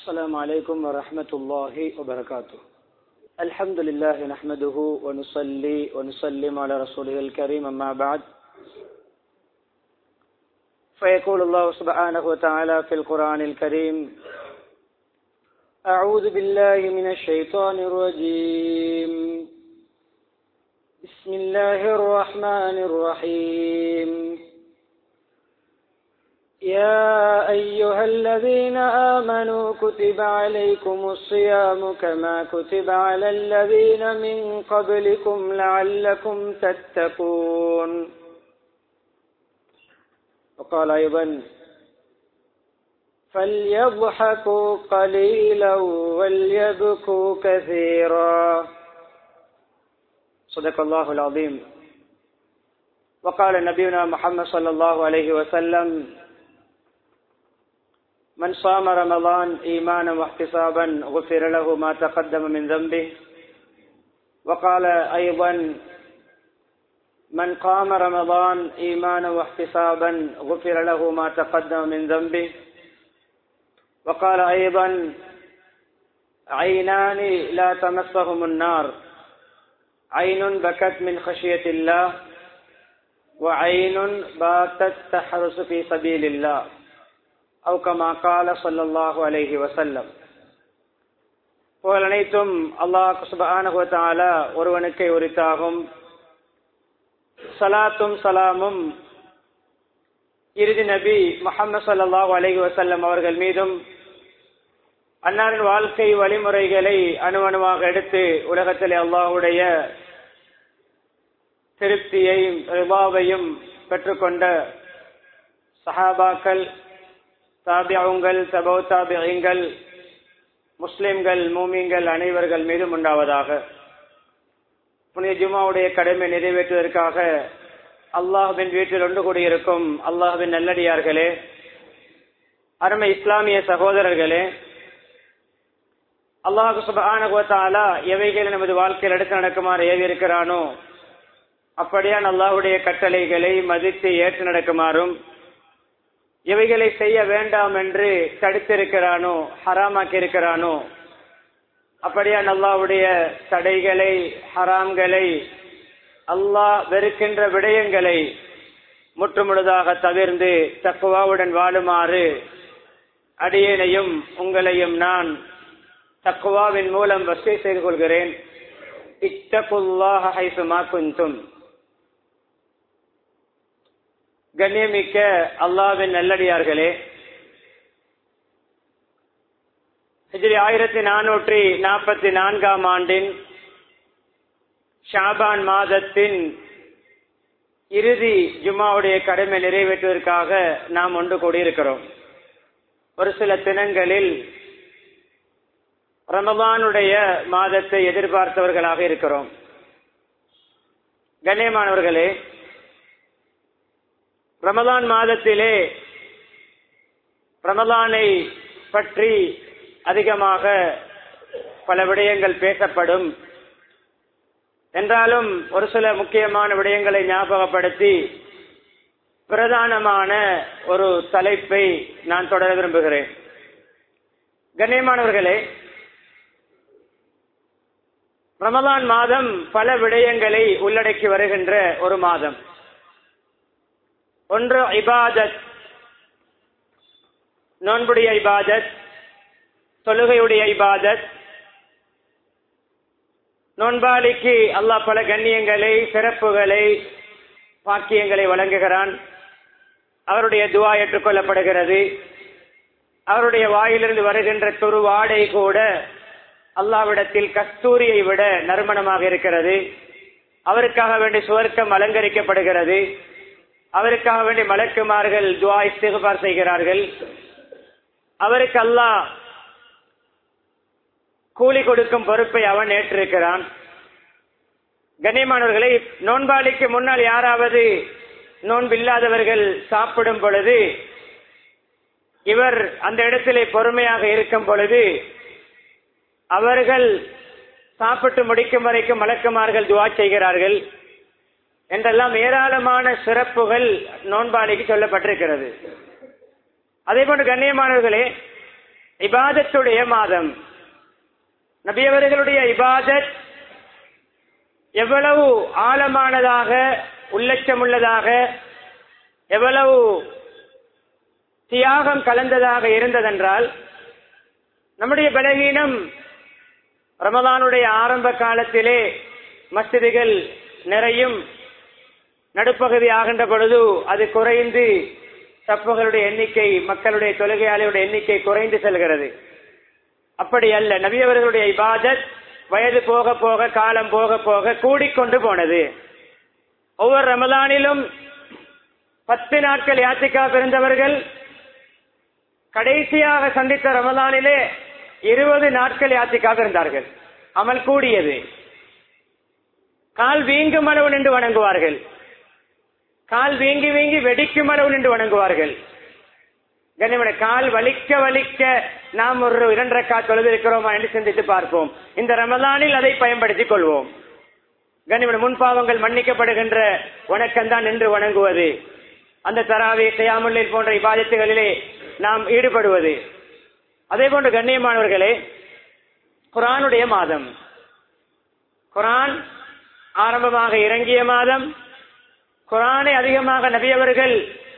السلام عليكم ورحمة الله وبركاته الحمد لله نحمده ونصلي ونسلم على رسوله الكريم أما بعد فيقول الله سبحانه وتعالى في القرآن الكريم أعوذ بالله من الشيطان الرجيم بسم الله الرحمن الرحيم يا أيها الذين آمنوا كتب عليكم الصيام كما كتب على الذين من قبلكم لعلكم تتقون وقال أيضا فليضحكوا قليلا وليبكوا كثيرا صدق الله العظيم وقال نبينا محمد صلى الله عليه وسلم من صام رمضان إيمانا واحتسابا غفر له ما تقدم من ذنبه وقال أيضا من قام رمضان إيمانا واحتسابا غفر له ما تقدم من ذنبه وقال أيضا عينان لا تمسهم النار عين بكت من خشية الله وعين باتت تحرس في سبيل الله أو كما قال صلى الله عليه وسلم புகழ் அனைத்தும் அல்லாஹ் சுபானுவத்தாலா ஒருவனுக்கே உரித்தாகும் சலாத்தும் சலாமும் இறுதி நபி முகமது சல்லாஹூ அலஹி வசல்லம் அவர்கள் மீதும் அன்னாரின் வாழ்க்கை வழிமுறைகளை அணுவணுவாக எடுத்து உலகத்தில் அல்லாஹுடைய திருப்தியையும் ரிபாவையும் பெற்றுக்கொண்ட சஹாபாக்கள் தாபியங்கள் தபோ தாபியங்கள் முஸ்லிம்கள் மூமிங்கள் அனைவர்கள் மீதும் உண்டாவதாக புனித ஜுமாவுடைய கடமை நிறைவேற்றுவதற்காக அல்லாஹுவின் வீட்டில் ஒன்று கூடியிருக்கும் அல்லாஹுவின் நல்லடியார்களே அருமை இஸ்லாமிய சகோதரர்களே அல்லாஹு சுபானுவத்தாலா எவைகளை நமது வாழ்க்கையில் எடுத்து நடக்குமாறு ஏவி இருக்கிறானோ அப்படியான் அல்லாஹுடைய கட்டளைகளை மதித்து ஏற்று நடக்குமாறும் எவைகளை செய்ய வேண்டாம் என்று தடுத்திருக்கிறானோ ஹராமாக்கி இருக்கிறானோ அப்படியான் அல்லாவுடைய தடைகளை ஹராம்களை அல்லாஹ் வெறுக்கின்ற விடயங்களை முற்றுமுழுதாக தவிர்ந்து தக்குவாவுடன் வாழுமாறு அடியேனையும் உங்களையும் நான் தக்குவாவின் மூலம் வசதி செய்து கொள்கிறேன் இத்தகுல்லாஹ ஹைசுமா குந்தும் கண்ணியமிக்க அல்லாவின் நல்லடியார்களே ஹிஜ்ரி ஆயிரத்தி நானூற்றி நாற்பத்தி நான்காம் ஆண்டின் ஷாபான் மாதத்தின் இறுதி ஜுமாவுடைய கடமை நிறைவேற்றுவதற்காக நாம் ஒன்று கூடியிருக்கிறோம் ஒரு சில தினங்களில் ரமபானுடைய மாதத்தை எதிர்பார்த்தவர்களாக இருக்கிறோம் கண்ணியமானவர்களே ரமதான் மாதத்திலே ரமதானை பற்றி அதிகமாக பல விடயங்கள் பேசப்படும் என்றாலும் ஒரு சில முக்கியமான விடயங்களை ஞாபகப்படுத்தி பிரதானமான ஒரு தலைப்பை நான் தொடர விரும்புகிறேன் கண்ணியமானவர்களே ரமதான் மாதம் பல விடயங்களை உள்ளடக்கி வருகின்ற ஒரு மாதம் ஒன்று இபாதத் நோன்புடைய இபாதத் தொழுகையுடைய இபாதத் நோன்பாளிக்கு அல்லாஹ் பல கண்ணியங்களை சிறப்புகளை பாக்கியங்களை வழங்குகிறான் அவருடைய துவா ஏற்றுக்கொள்ளப்படுகிறது அவருடைய வாயிலிருந்து வருகின்ற துரு வாடை கூட அல்லாவிடத்தில் கஸ்தூரியை விட நறுமணமாக இருக்கிறது அவருக்காக வேண்டி சுவர்க்கம் அலங்கரிக்கப்படுகிறது அவருக்காக வேண்டி மலக்குமார்கள் துவா இஸ்திகுபார் செய்கிறார்கள் அவருக்கு அல்லாஹ் கூலி கொடுக்கும் பொறுப்பை அவன் ஏற்றிருக்கிறான் கண்ணியமானவர்களை நோன்பாளிக்கு முன்னால் யாராவது நோன்பில்லாதவர்கள் சாப்பிடும் பொழுது இவர் அந்த இடத்திலே பொறுமையாக இருக்கும் பொழுது அவர்கள் சாப்பிட்டு முடிக்கும் வரைக்கும் மலக்குமார்கள் துவா செய்கிறார்கள் என்றெல்லாம் ஏராளமான சிறப்புகள் நோன்பாளிக்கு சொல்லப்பட்டிருக்கிறது அதே போன்று கண்ணியமானவர்களே இபாதத்துடைய மாதம் நபியவர்களுடைய இபாதத் எவ்வளவு ஆழமானதாக உள்ளச்சமுள்ளதாக எவ்வளவு தியாகம் கலந்ததாக இருந்ததென்றால் நம்முடைய பலகீனம் ரமதானுடைய ஆரம்ப காலத்திலே மஸ்திதிகள் நிறையும் நடுப்பகுதி ஆகின்ற பொழுது அது குறைந்து தப்புகளுடைய எண்ணிக்கை மக்களுடைய தொழுகையாளியுடைய எண்ணிக்கை குறைந்து செல்கிறது அப்படி அல்ல நபியவர்களுடைய இபாதத் வயது போக போக காலம் போக போக கூடிக்கொண்டு போனது ஒவ்வொரு ரமதானிலும் பத்து நாட்கள் யாத்திக்கா பிறந்தவர்கள் கடைசியாக சந்தித்த ரமதானிலே இருபது நாட்கள் யாத்திக்காக இருந்தார்கள் அமல் கூடியது கால் வீங்கும் அளவு நின்று வணங்குவார்கள் கால் வீங்கி வீங்கி வெடிக்கும் அளவு நின்று வணங்குவார்கள் கண்ணியமனை கால் வலிக்க வலிக்க நாம் ஒரு இரண்டரை கா தொழுது இருக்கிறோமா என்று சிந்தித்து பார்ப்போம் இந்த ரமதானில் அதை பயன்படுத்திக் கொள்வோம் கண்ணியமனை முன்பாவங்கள் மன்னிக்கப்படுகின்ற வணக்கம்தான் நின்று வணங்குவது அந்த தராவே செய்யாமல் போன்ற இபாதத்துகளிலே நாம் ஈடுபடுவது அதே போன்று கண்ணியமானவர்களே குரானுடைய மாதம் குரான் ஆரம்பமாக இறங்கிய மாதம் குரானை அதிகமாக நபியவர்கள்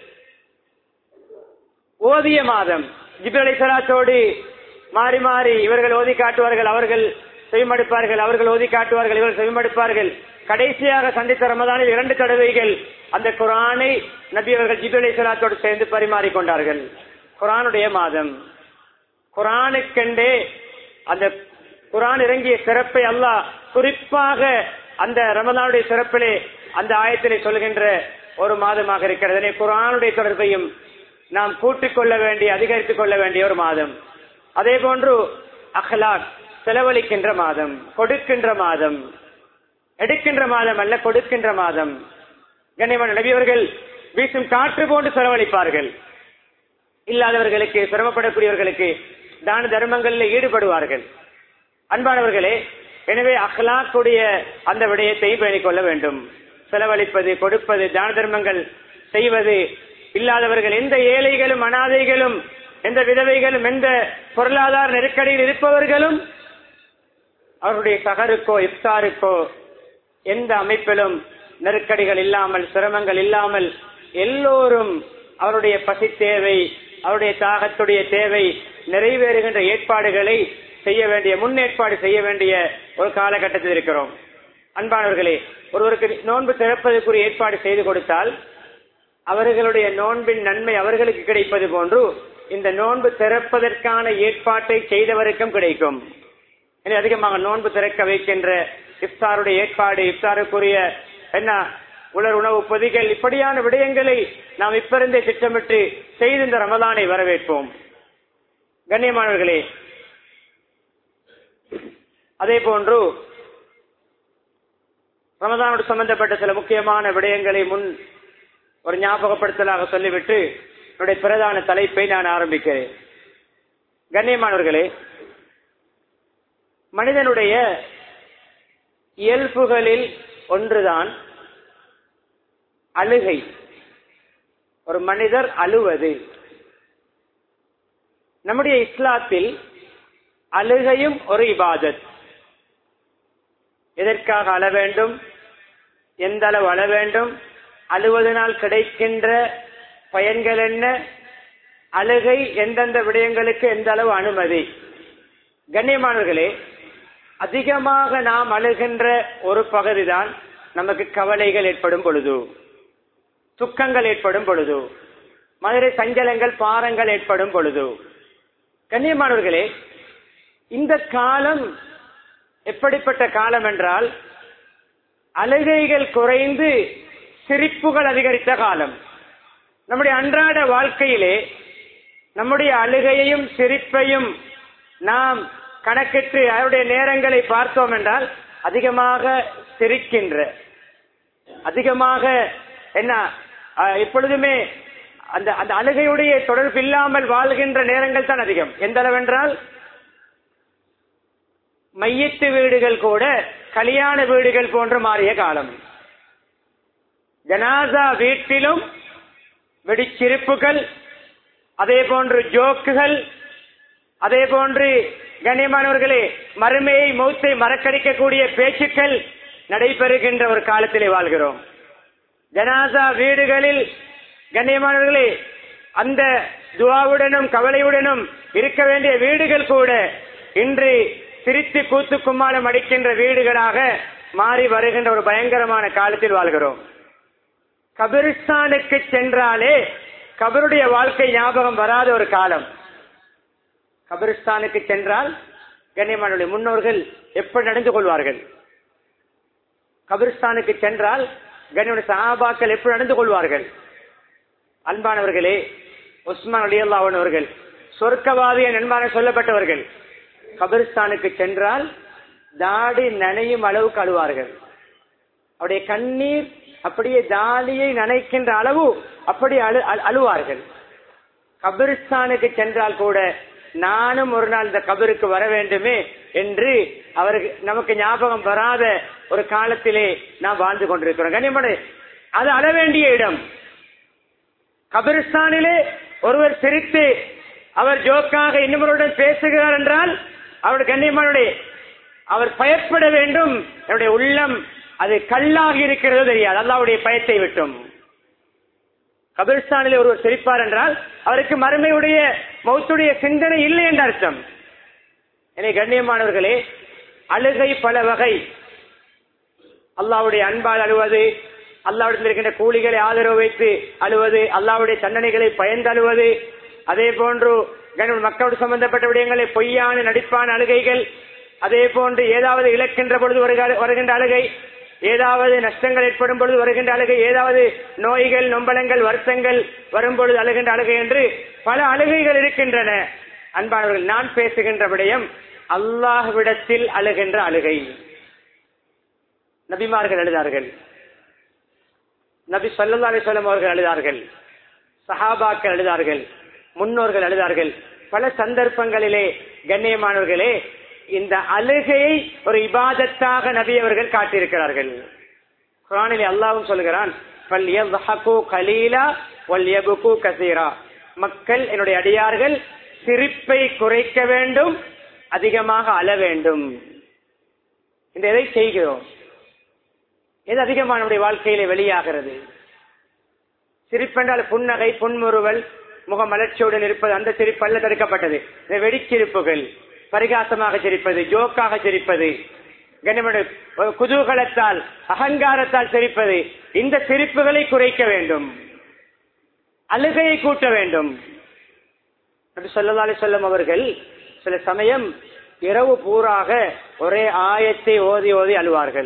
ஓதிய மாதம் ஜிப்ரலை சலாத்தோடு மாறி மாறி இவர்கள் ஓதி காட்டுவார்கள் அவர்கள் செவிமடுப்பார்கள் அவர்கள் ஓதி காட்டுவார்கள் இவர்கள் செவிமடுப்பார்கள் கடைசியாக சந்தித்த ரமதானில் இரண்டு தடவைகள் அந்த குரானை நபி அவர்கள் ஜிப்ரலை சலாத்தோடு சேர்ந்து பரிமாறிக்கொண்டார்கள் குரானுடைய மாதம் குரானுக்கெண்டே அந்த குரான் இறங்கிய சிறப்பை அல்லாஹ் குறிப்பாக அந்த ரமதானுடைய சிறப்பிலே அந்த ஆயத்திலே சொல்கின்ற ஒரு மாதமாக இருக்கிறது எனவே குரானுடைய தொடர்பையும் நாம் கூட்டிக் கொள்ள வேண்டிய அதிகரித்துக் கொள்ள வேண்டிய ஒரு மாதம் அதே போன்று அஹ்லாக் செலவழிக்கின்ற மாதம் கொடுக்கின்ற மாதம் எடுக்கின்ற மாதம் அல்ல கொடுக்கின்ற மாதம் கண்ணியமான நபியவர்கள் வீசும் காற்று போன்று செலவழிப்பார்கள் இல்லாதவர்களுக்கு சிரமப்படக்கூடியவர்களுக்கு தான தர்மங்களில் ஈடுபடுவார்கள் அன்பானவர்களே எனவே அஹ்லாக்குடைய அந்த விடயத்தை பேணிக் கொள்ள வேண்டும் செலவழிப்பது கொடுப்பது தான தர்மங்கள் செய்வது இல்லாதவர்கள் எந்த ஏழைகளும் அனாதைகளும் எந்த விதவைகளும் எந்த பொருளாதார நெருக்கடியில் இருப்பவர்களும் அவருடைய சகருக்கோ இஃப்தாருக்கோ எந்த அமைப்பிலும் நெருக்கடிகள் இல்லாமல் சிரமங்கள் இல்லாமல் எல்லோரும் அவருடைய பசி தேவை அவருடைய தாகத்துடைய தேவை நிறைவேறுகின்ற ஏற்பாடுகளை செய்ய வேண்டிய முன்னேற்பாடு செய்ய வேண்டிய ஒரு காலகட்டத்தில் இருக்கிறோம் அன்பானவர்களே ஒருவருக்கு நோன்பு திறப்பதற்குரிய ஏற்பாடு செய்து கொடுத்தால் அவர்களுடைய நோன்பின் நன்மை அவர்களுக்கு கிடைப்பது போன்று இந்த நோன்பு திறப்பதற்கான ஏற்பாட்டை செய்தவருக்கும் கிடைக்கும் எனவே அதிகமாக நோன்பு திறக்க வைக்கின்ற இஃப்தாருடைய ஏற்பாடு இஃப்தாருக்குரிய என்ன உலர் உணவு பொதிகள் இப்படியான விடயங்களை நாம் இப்பிருந்தே திட்டமிட்டு செய்து இந்த ரமலானை வரவேற்போம் கண்ணியமானவர்களே அதே போன்று ரமதானோடு சம்பந்தப்பட்ட சில முக்கியமான விடயங்களை முன் ஒரு ஞாபகப்படுத்தலாக சொல்லிவிட்டு என்னுடைய பிரதான தலைப்பை நான் ஆரம்பிக்கிறேன் கண்ணியமானவர்களே மனிதனுடைய இயல்புகளில் ஒன்றுதான் அழுகை ஒரு மனிதர் அழுவது நம்முடைய இஸ்லாத்தில் அழுகையும் ஒரு இபாதத் எதற்காக அழ வேண்டும் எந்த அளவு அழ வேண்டும் அழுவதனால் கிடைக்கின்ற பயன்கள் என்ன அழுகை எந்தெந்த விடயங்களுக்கு எந்த அளவு அனுமதி கண்ணியமானவர்களே அதிகமாக நாம் அழுகின்ற ஒரு பகுதிதான் நமக்கு கவலைகள் ஏற்படும் பொழுது துக்கங்கள் ஏற்படும் பொழுது மதுரை சஞ்சலங்கள் பாரங்கள் ஏற்படும் பொழுது கண்ணியமானவர்களே இந்த காலம் எப்படிப்பட்ட காலம் என்றால் அழுகைகள் குறைந்து சிரிப்புகள் அதிகரித்த காலம் நம்முடைய அன்றாட வாழ்க்கையிலே நம்முடைய அழுகையையும் சிரிப்பையும் நாம் கணக்கிட்டு அவருடைய நேரங்களை பார்த்தோம் என்றால் அதிகமாக சிரிக்கின்ற அதிகமாக என்ன அஹ், எப்பொழுதுமே அந்த அந்த அழுகையுடைய தொடர்பு இல்லாமல் வாழ்கின்ற நேரங்கள் தான் அதிகம் எந்த அளவென்றால் மையத்து வீடுகள் கூட கல்யாண வீடுகள் போன்று மாறிய காலம் ஜனாசா வீட்டிலும் வெடிச்சிரிப்புகள் அதே போன்று ஜோக்குகள் அதே போன்று கண்ணியமானவர்களே மறுமையை மௌத்தை மறக்கடிக்கக்கூடிய பேச்சுக்கள் நடைபெறுகின்ற ஒரு காலத்திலே வாழ்கிறோம் ஜனாசா வீடுகளில் கண்ணியமானவர்களே அந்த துவாவுடனும் கவலையுடனும் இருக்க வேண்டிய வீடுகள் கூட இன்று சிரித்து கூத்து கும்மாளம் அடிக்கின்ற வீடுகளாக மாறி வருகின்ற ஒரு பயங்கரமான காலத்தில் வாழ்கிறோம் கபிரிஸ்தானுக்கு சென்றாலே கபருடைய வாழ்க்கை ஞாபகம் வராத ஒரு காலம் கபிரிஸ்தானுக்கு சென்றால் கண்ணியமானுடைய முன்னோர்கள் எப்படி நடந்து கொள்வார்கள் கபிரிஸ்தானுக்கு சென்றால் கண்ணியுடைய சஹாபாக்கள் எப்படி நடந்து கொள்வார்கள் அன்பானவர்களே உஸ்மான் அலியல்லாவன் அவர்கள் சொர்க்கவாதிய நண்பான சொல்லப்பட்டவர்கள் கபிரிஸ்தானுக்கு சென்றால் தாடி நனையும் அளவுக்கு அழுவார்கள் அவருடைய கண்ணீர் அப்படியே தாலியை நனைக்கின்ற அளவு அப்படி அழு அழு- அழுவார்கள் கபிரிஸ்தானுக்கு சென்றால் கூட நானும் ஒரு நாள் இந்த கபருக்கு வர வேண்டுமே என்று அவருக்கு நமக்கு ஞாபகம் வராத ஒரு காலத்திலே நாம் வாழ்ந்து கொண்டிருக்கிறோம் கனிமனை அது அழ வேண்டிய இடம் கபிரிஸ்தானிலே ஒருவர் சிரித்து அவர் ஜோக்காக இன்னொருடன் பேசுகிறார் என்றால் அவருடைய கண்ணியமானுடைய அவர் பயப்பட வேண்டும் என்னுடைய உள்ளம் அது கல்லாகி இருக்கிறதோ தெரியாது அல்லாவுடைய பயத்தை விட்டும் கபிரிஸ்தானிலே ஒருவர் சிரிப்பார் என்றால் அவருக்கு மறுமையுடைய மௌத்துடைய சிந்தனை இல்லை என்ற அர்த்தம் எனவே கண்ணியமானவர்களே அழுகை பல வகை அல்லாவுடைய அன்பால் அழுவது அல்லாவிடத்தில் இருக்கின்ற கூலிகளை ஆதரவு வைத்து அழுவது அல்லாவுடைய தண்டனைகளை பயந்து அழுவது அதே போன்று கண்ணியம் மக்களோடு சம்பந்தப்பட்ட விடயங்களை பொய்யான நடிப்பான அழுகைகள் அதே போன்று ஏதாவது இழக்கின்ற பொழுது வருக- வருகின்ற அழுகை ஏதாவது நஷ்டங்கள் ஏற்படும் பொழுது வருகின்ற அழுகை ஏதாவது நோய்கள் நொம்பலங்கள் வருத்தங்கள் வரும் பொழுது அழுகின்ற அழுகை என்று பல அழுகைகள் இருக்கின்றன அன்பானவர்கள் நான் பேசுகின்ற விடயம் அல்லாஹ்விடத்தில் அழுகின்ற அழுகை நபிமார்கள் எழுதார்கள் நபி சல்லா அலிஸ்வலம் அவர்கள் எழுதார்கள் சஹாபாக்கள் எழுதார்கள் முன்னோர்கள் எழுதார்கள் பல சந்தர்ப்பங்களிலே கண்ணியமானவர்களே இந்த அழுகையை ஒரு இபாதத்தாக நபி அவர்கள் காட்டியிருக்கிறார்கள் குரானிலே அல்லாவும் சொல்கிறான் "ஃபல்யضحكوا قليلا وَلْيَبْكُوا كَثِيرًا." மக்கள் என்னுடைய அடியார்கள் சிரிப்பை குறைக்க வேண்டும் அதிகமாக அழ வேண்டும் இந்த எதை செய்கிறோம் எது அதிகமாக நம்முடைய வாழ்க்கையிலே வெளியாகிறது சிரிப்பென்றால் புன்னகை புன்முறுவல் முகமலர்ச்சியுடன் இருப்பது அந்த சிரிப்பு அல்ல தடுக்கப்பட்டது இந்த வெடிச்சிரிப்புகள் பரிகாசமாக சிரிப்பது ஜோக்காக சிரிப்பது கண்ணியமான ஒரு குதூகலத்தால் அகங்காரத்தால் சிரிப்பது இந்த சிரிப்புகளை குறைக்க வேண்டும் அழுகையை கூட்ட வேண்டும் நபி ஸல்லல்லாஹு அலைஹி வஸல்லம் அவர்கள் சில சமயம் இரவு பூராக ஒரே ஆயத்தை ஓதி ஓதி அழுவார்கள்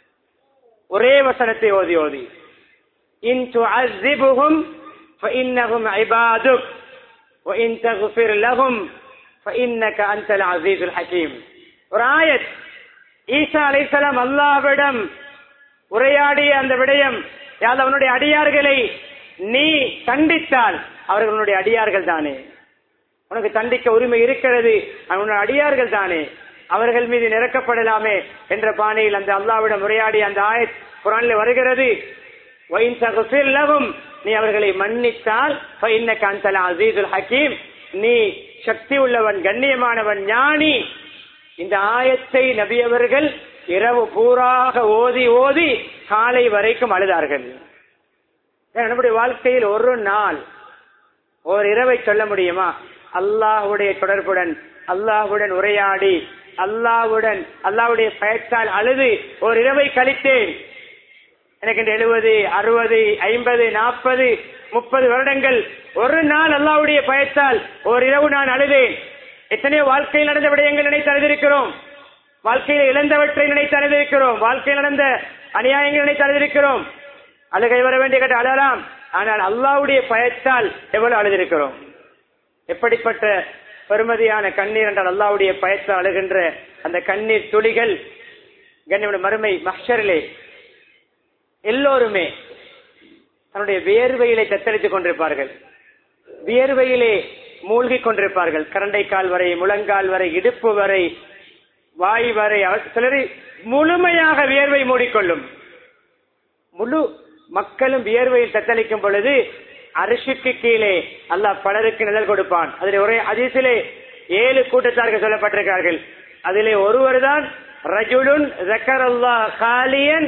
ஒரே வசனத்தை ஓதி ஓதி இன் துஅذிபுஹும் فإنهم عبادك وإن تغفر لهم فإنك أنت العزيز الحكيم ஒரு ஆயத் ஈசா அலைஹிஸ்ஸலாம் அல்லாஹ்விடம் உரையாடிய அந்த விடயம் யார் அவனுடைய அடியார்களை நீ தண்டித்தால் அவர்கள் உன்னுடைய அடியார்கள் தானே உனக்கு தண்டிக்க உரிமை இருக்கிறது அவனுடைய அடியார்கள் தானே அவர்கள் மீது நிரக்கப்படலாமே என்ற பாணியில் அந்த அல்லாவிடம் உரையாடிய அந்த ஆயத் குரானில் வருகிறது "வஇன் தக்ஃபிர் லஹும்", நீ அவர்களை மன்னித்தால் ஃபஇன்னக அன்தல் அஸீஸுல் ஹக்கீம் நீ சக்தி உள்ளவன் கண்ணியமானவன் ஞானி இந்த ஆயத்தை நபி அவர்கள் இரவு பூராக ஓதி ஓதி காலை வரைக்கும் அழுதார்கள் ஏன் நம்முடைய வாழ்க்கையில் ஒரு நாள் ஒரு இரவை சொல்ல முடியுமா அல்லாஹ்வுடைய தொடர்புடன் அல்லாஹ்வுடன் உரையாடி அல்லாஹ்வுடன் அல்லாஹ்வுடைய பயத்தால் அழுது ஒரு இரவை கழித்தேன் எனக்கு இந்த எழுபது அறுபது ஐம்பது நாற்பது முப்பது வருடங்கள் ஒரு நாள் அல்லாஹ்வுடைய பயத்தால் ஒரு இரவு நான் அழுதேன் எத்தனையோ வாழ்க்கையில் நடந்த விடயங்கள் நினைத்து அழுதிருக்கிறோம் வாழ்க்கையில் இழந்தவற்றை நினைத்து அழுதிருக்கிறோம் வாழ்க்கையில் நடந்த அநியாயங்கள் நினைத்து அழுதிருக்கிறோம் அழுகை வர வேண்டிய கட்ட அழலாம் ஆனால் அல்லாஹ்வுடைய பயத்தால் எவ்வளவு அழுதிருக்கிறோம் எப்படிப்பட்ட பெருமதியான கண்ணீர் என்றால் அல்லாஹ்வுடைய பயத்தால் அழுகின்ற அந்த கண்ணீர் துளிகள் கண்ணியோட மறுமை மஹ்ஷரிலே எல்லோருமே தன்னுடைய வியர்வையிலே தத்தளித்துக் கொண்டிருப்பார்கள் வியர்வையிலே மூழ்கிக் கொண்டிருப்பார்கள் கரண்டை கால் வரை முழங்கால் வரை இடுப்பு வரை வாய் வரை அவர் சிலரை முழுமையாக வியர்வை மூடிக்கொள்ளும் முழு மக்களும் வியர்வையில் தத்தளிக்கும் பொழுது அரிசிக்கு கீழே அல்லாஹ் பலருக்கு நிழல் கொடுப்பான் அதில் ஒரே அதிசிலே ஏழு கூட்டத்தார்கள் சொல்லப்பட்டிருக்கிறார்கள் அதிலே ஒருவர் தான் ரஜுலுன் ஜக்கரல்லா காலியன்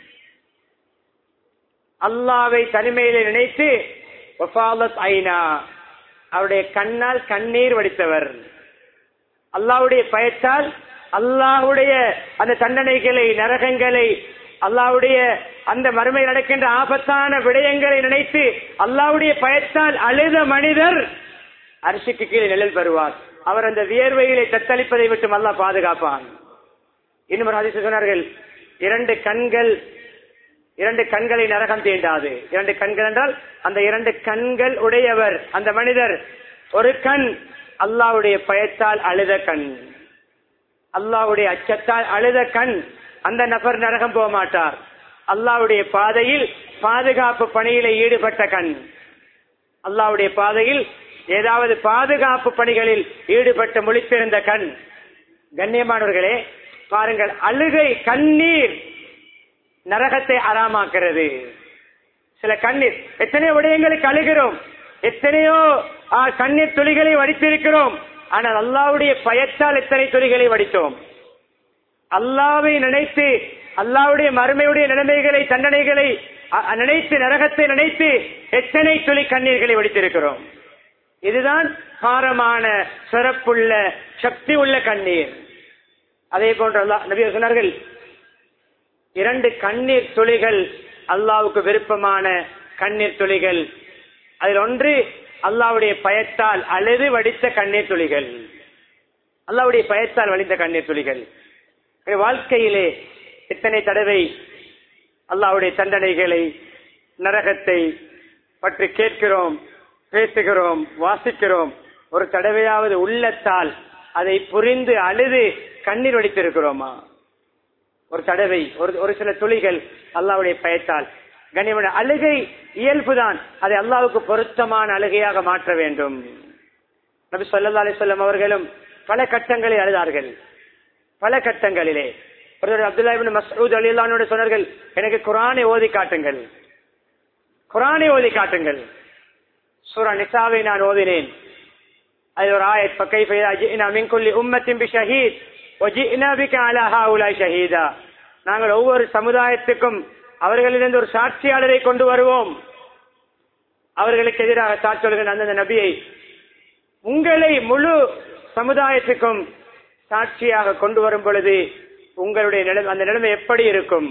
அல்லாவை தனிமையில நினைத்து வஃபாலத் ஐனா அவருடைய கண்ணால் கண்ணீர் வடித்தவர் அல்லாவுடைய பயத்தால் அல்லாஹுடைய அந்த தண்டனைகளை நரகங்களை அல்லாவுடைய அந்த மறுமை நடக்கின்ற ஆபத்தான விடயங்களை நினைத்து அல்லாவுடைய பயத்தால் அழுத மனிதர் அரிசிக்கு கீழே நிழல் பெறுவார் அவர் அந்த வியர்வைகளை தத்தளிப்பதை விட்டு அல்லாஹ் பாதுகாப்பான் இன்னும் ஒரு ஹதீஸ் சொன்னார்கள் இரண்டு கண்கள் இரண்டு கண்களை நரகம் தீண்டாது இரண்டு கண்கள் என்றால் அந்த இரண்டு கண்கள் உடையவர் அந்த மனிதர் ஒரு கண் அல்லாவுடைய பயத்தால் அழுத கண் அல்லாவுடைய அச்சத்தால் அழுத கண் அந்த நபர் நரகம் போக மாட்டார் அல்லாவுடைய பாதையில் பாதுகாப்பு பணியில ஈடுபட்ட கண் அல்லாவுடைய பாதையில் ஏதாவது பாதுகாப்பு பணிகளில் ஈடுபட்டு முழித்திருந்த கண் கண்ணியமானவர்களே பாருங்கள் அழுகை கண்ணீர் நரகத்தை அறாமாக்கிறது சில கண்ணீர் எத்தனையோ விடயங்களுக்கு அழுகிறோம் எத்தனையோ ஆ, கண்ணீர் துளிகளை வடித்திருக்கிறோம் ஆனால் அல்லாவுடைய பயத்தால் எத்தனை துளிகளை வடித்தோம் அல்லாவை நினைத்து அல்லாவுடைய மறுமையுடைய நிலைமைகளை தண்டனைகளை அ- அ- நினைத்து நரகத்தை நினைத்து எத்தனை துளி கண்ணீர்களை வடித்திருக்கிறோம் இதுதான் காரமான சிறப்புள்ள சக்தி உள்ள கண்ணீர் அதே போன்று அல்லாஹ் நபி சொன்னார்கள் இரண்டு கண்ணீர் துளிகள் அல்லாவுக்கு விருப்பமான கண்ணீர் துளிகள் அதில் ஒன்று அல்லாவுடைய பயத்தால் அழுது வடித்த கண்ணீர் துளிகள் அல்லாவுடைய பயத்தால் வடித்த கண்ணீர் துளிகள் என் வாழ்க்கையிலே எத்தனை தடவை அல்லாவுடைய தண்டனைகளை நரகத்தை பற்றி கேட்கிறோம் பேசுகிறோம் வாசிக்கிறோம் ஒரு தடவையாவது உள்ளத்தால் அதை புரிந்து அழுது கண்ணீர் வடித்திருக்கிறோமா ஒரு தடவை ஒரு ஒரு சில துளிகள் அல்லாவுடைய பயத்தால் கண்ணியமான அழுகை இயல்புதான் அதை அல்லாவுக்கு பொருத்தமான அழுகையாக மாற்ற வேண்டும் நபி சொல்லா அலிசல்லம் அவர்களும் பல கட்டங்களில் அழுதார்கள் பல கட்டங்களிலே ஒருவர் அப்துல்லா இப்னு மஸ்ஊத் அலிலானோட சொன்னார்கள் எனக்கு குரானை ஓதி காட்டுங்கள் குரானை ஓதி காட்டுங்கள் சூரா நிசாவை நான் ஓதினேன் அது ஒரு ஆயத் فكيف إذا جئنا من كل أمة بشهيد وجئنا بك على هؤلاء شهيدا நாங்கள் ஒவ்வொரு சமுதாயத்துக்கும் அவர்களிலிருந்து ஒரு சாட்சியாளரை கொண்டு வருவோம் அவர்களுக்கு எதிராக சாட்சி சொல்கிற அந்த நபியை உங்களை முழு சமுதாயத்துக்கும் சாட்சியாக கொண்டு வரும் பொழுது உங்களுடைய நிலைமை அந்த நிலைமை எப்படி இருக்கும்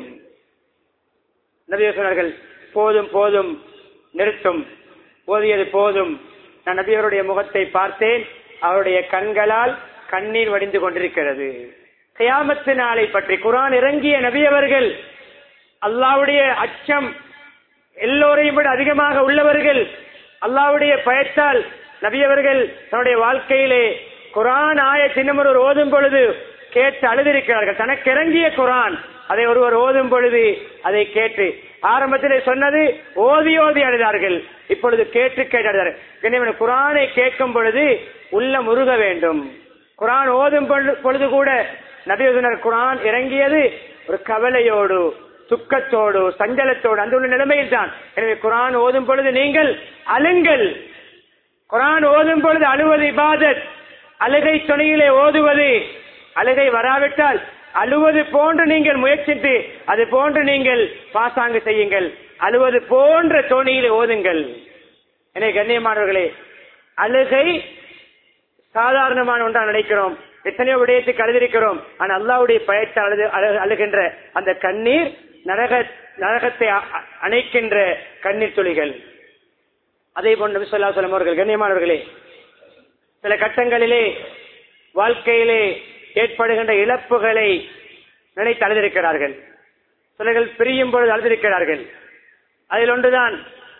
நபி சொன்னார்கள் போதும் போதும் நிறுத்தும் போதியது போதும் நான் நபியருடைய முகத்தை பார்த்தேன் அவருடைய கண்களால் கண்ணீர் வடிந்து கொண்டிருக்கிறது கியாமத்து நாளை பற்றி குரான் இறங்கிய நபியவர்கள் அல்லாவுடைய அச்சம் எல்லோரையும் விட அதிகமாக உள்ளவர்கள் அல்லாவுடைய பயத்தால் நபியவர்கள் தன்னுடைய வாழ்க்கையிலே குரான் ஆய சின்னமர் ஓதும் பொழுது கேட்டு அழுதிருக்கிறார்கள் தனக்கு இறங்கிய குரான் அதை ஒருவர் ஓதும் பொழுது அதை கேட்டு ஆரம்பத்திலே சொன்னது ஓதி ஓதி அழுதார்கள் இப்பொழுது கேட்டு கேட்டு அழுதார்கள் கண்ணியமான குரானை கேட்கும் பொழுது உள்ள முருக வேண்டும் குரான் ஓதும் பொழுது- பொழுது கூட நபியுதனர் குரான் இறங்கியது ஒரு கவலையோடு துக்கத்தோடு சஞ்சலத்தோடு அந்த உள்ள நிலைமையில் தான் எனவே குரான் ஓதும் பொழுது நீங்கள் அழுங்கள் குரான் ஓதும் பொழுது அழுவது இபாதத் அழுகை துணையிலே ஓதுவது அழுகை வராவிட்டால் அழுவது போன்று நீங்கள் முயற்சித்து அது போன்று நீங்கள் பாசாங்கு செய்யுங்கள் அழுவது போன்ற தோணியிலே ஓதுங்கள் எனவே கண்ணியமானவர்களே அழுகை சாதாரணமான ஒன்றா நினைக்கிறோம் எத்தனையோ விடயத்துக்கு அழுதிருக்கிறோம் ஆனால் அல்லாவுடைய பயத்தை அழுது அழு- அழுகின்ற அந்த கண்ணீர் நரக நரகத்தை அ- அ- அணைக்கின்ற கண்ணீர் துளிகள் அதே போன்று நபி ஸல்லல்லாஹு அலைஹி வஸல்லம் அவர்கள் கண்ணியமானவர்களே சில கட்டங்களிலே வாழ்க்கையிலே ஏற்படுகின்ற இழப்புகளை நினைத்து அழுதிருக்கிறார்கள் சிலர்கள் பிரியும் பொழுது அழுதிருக்கிறார்கள் அதில் ஒன்றுதான்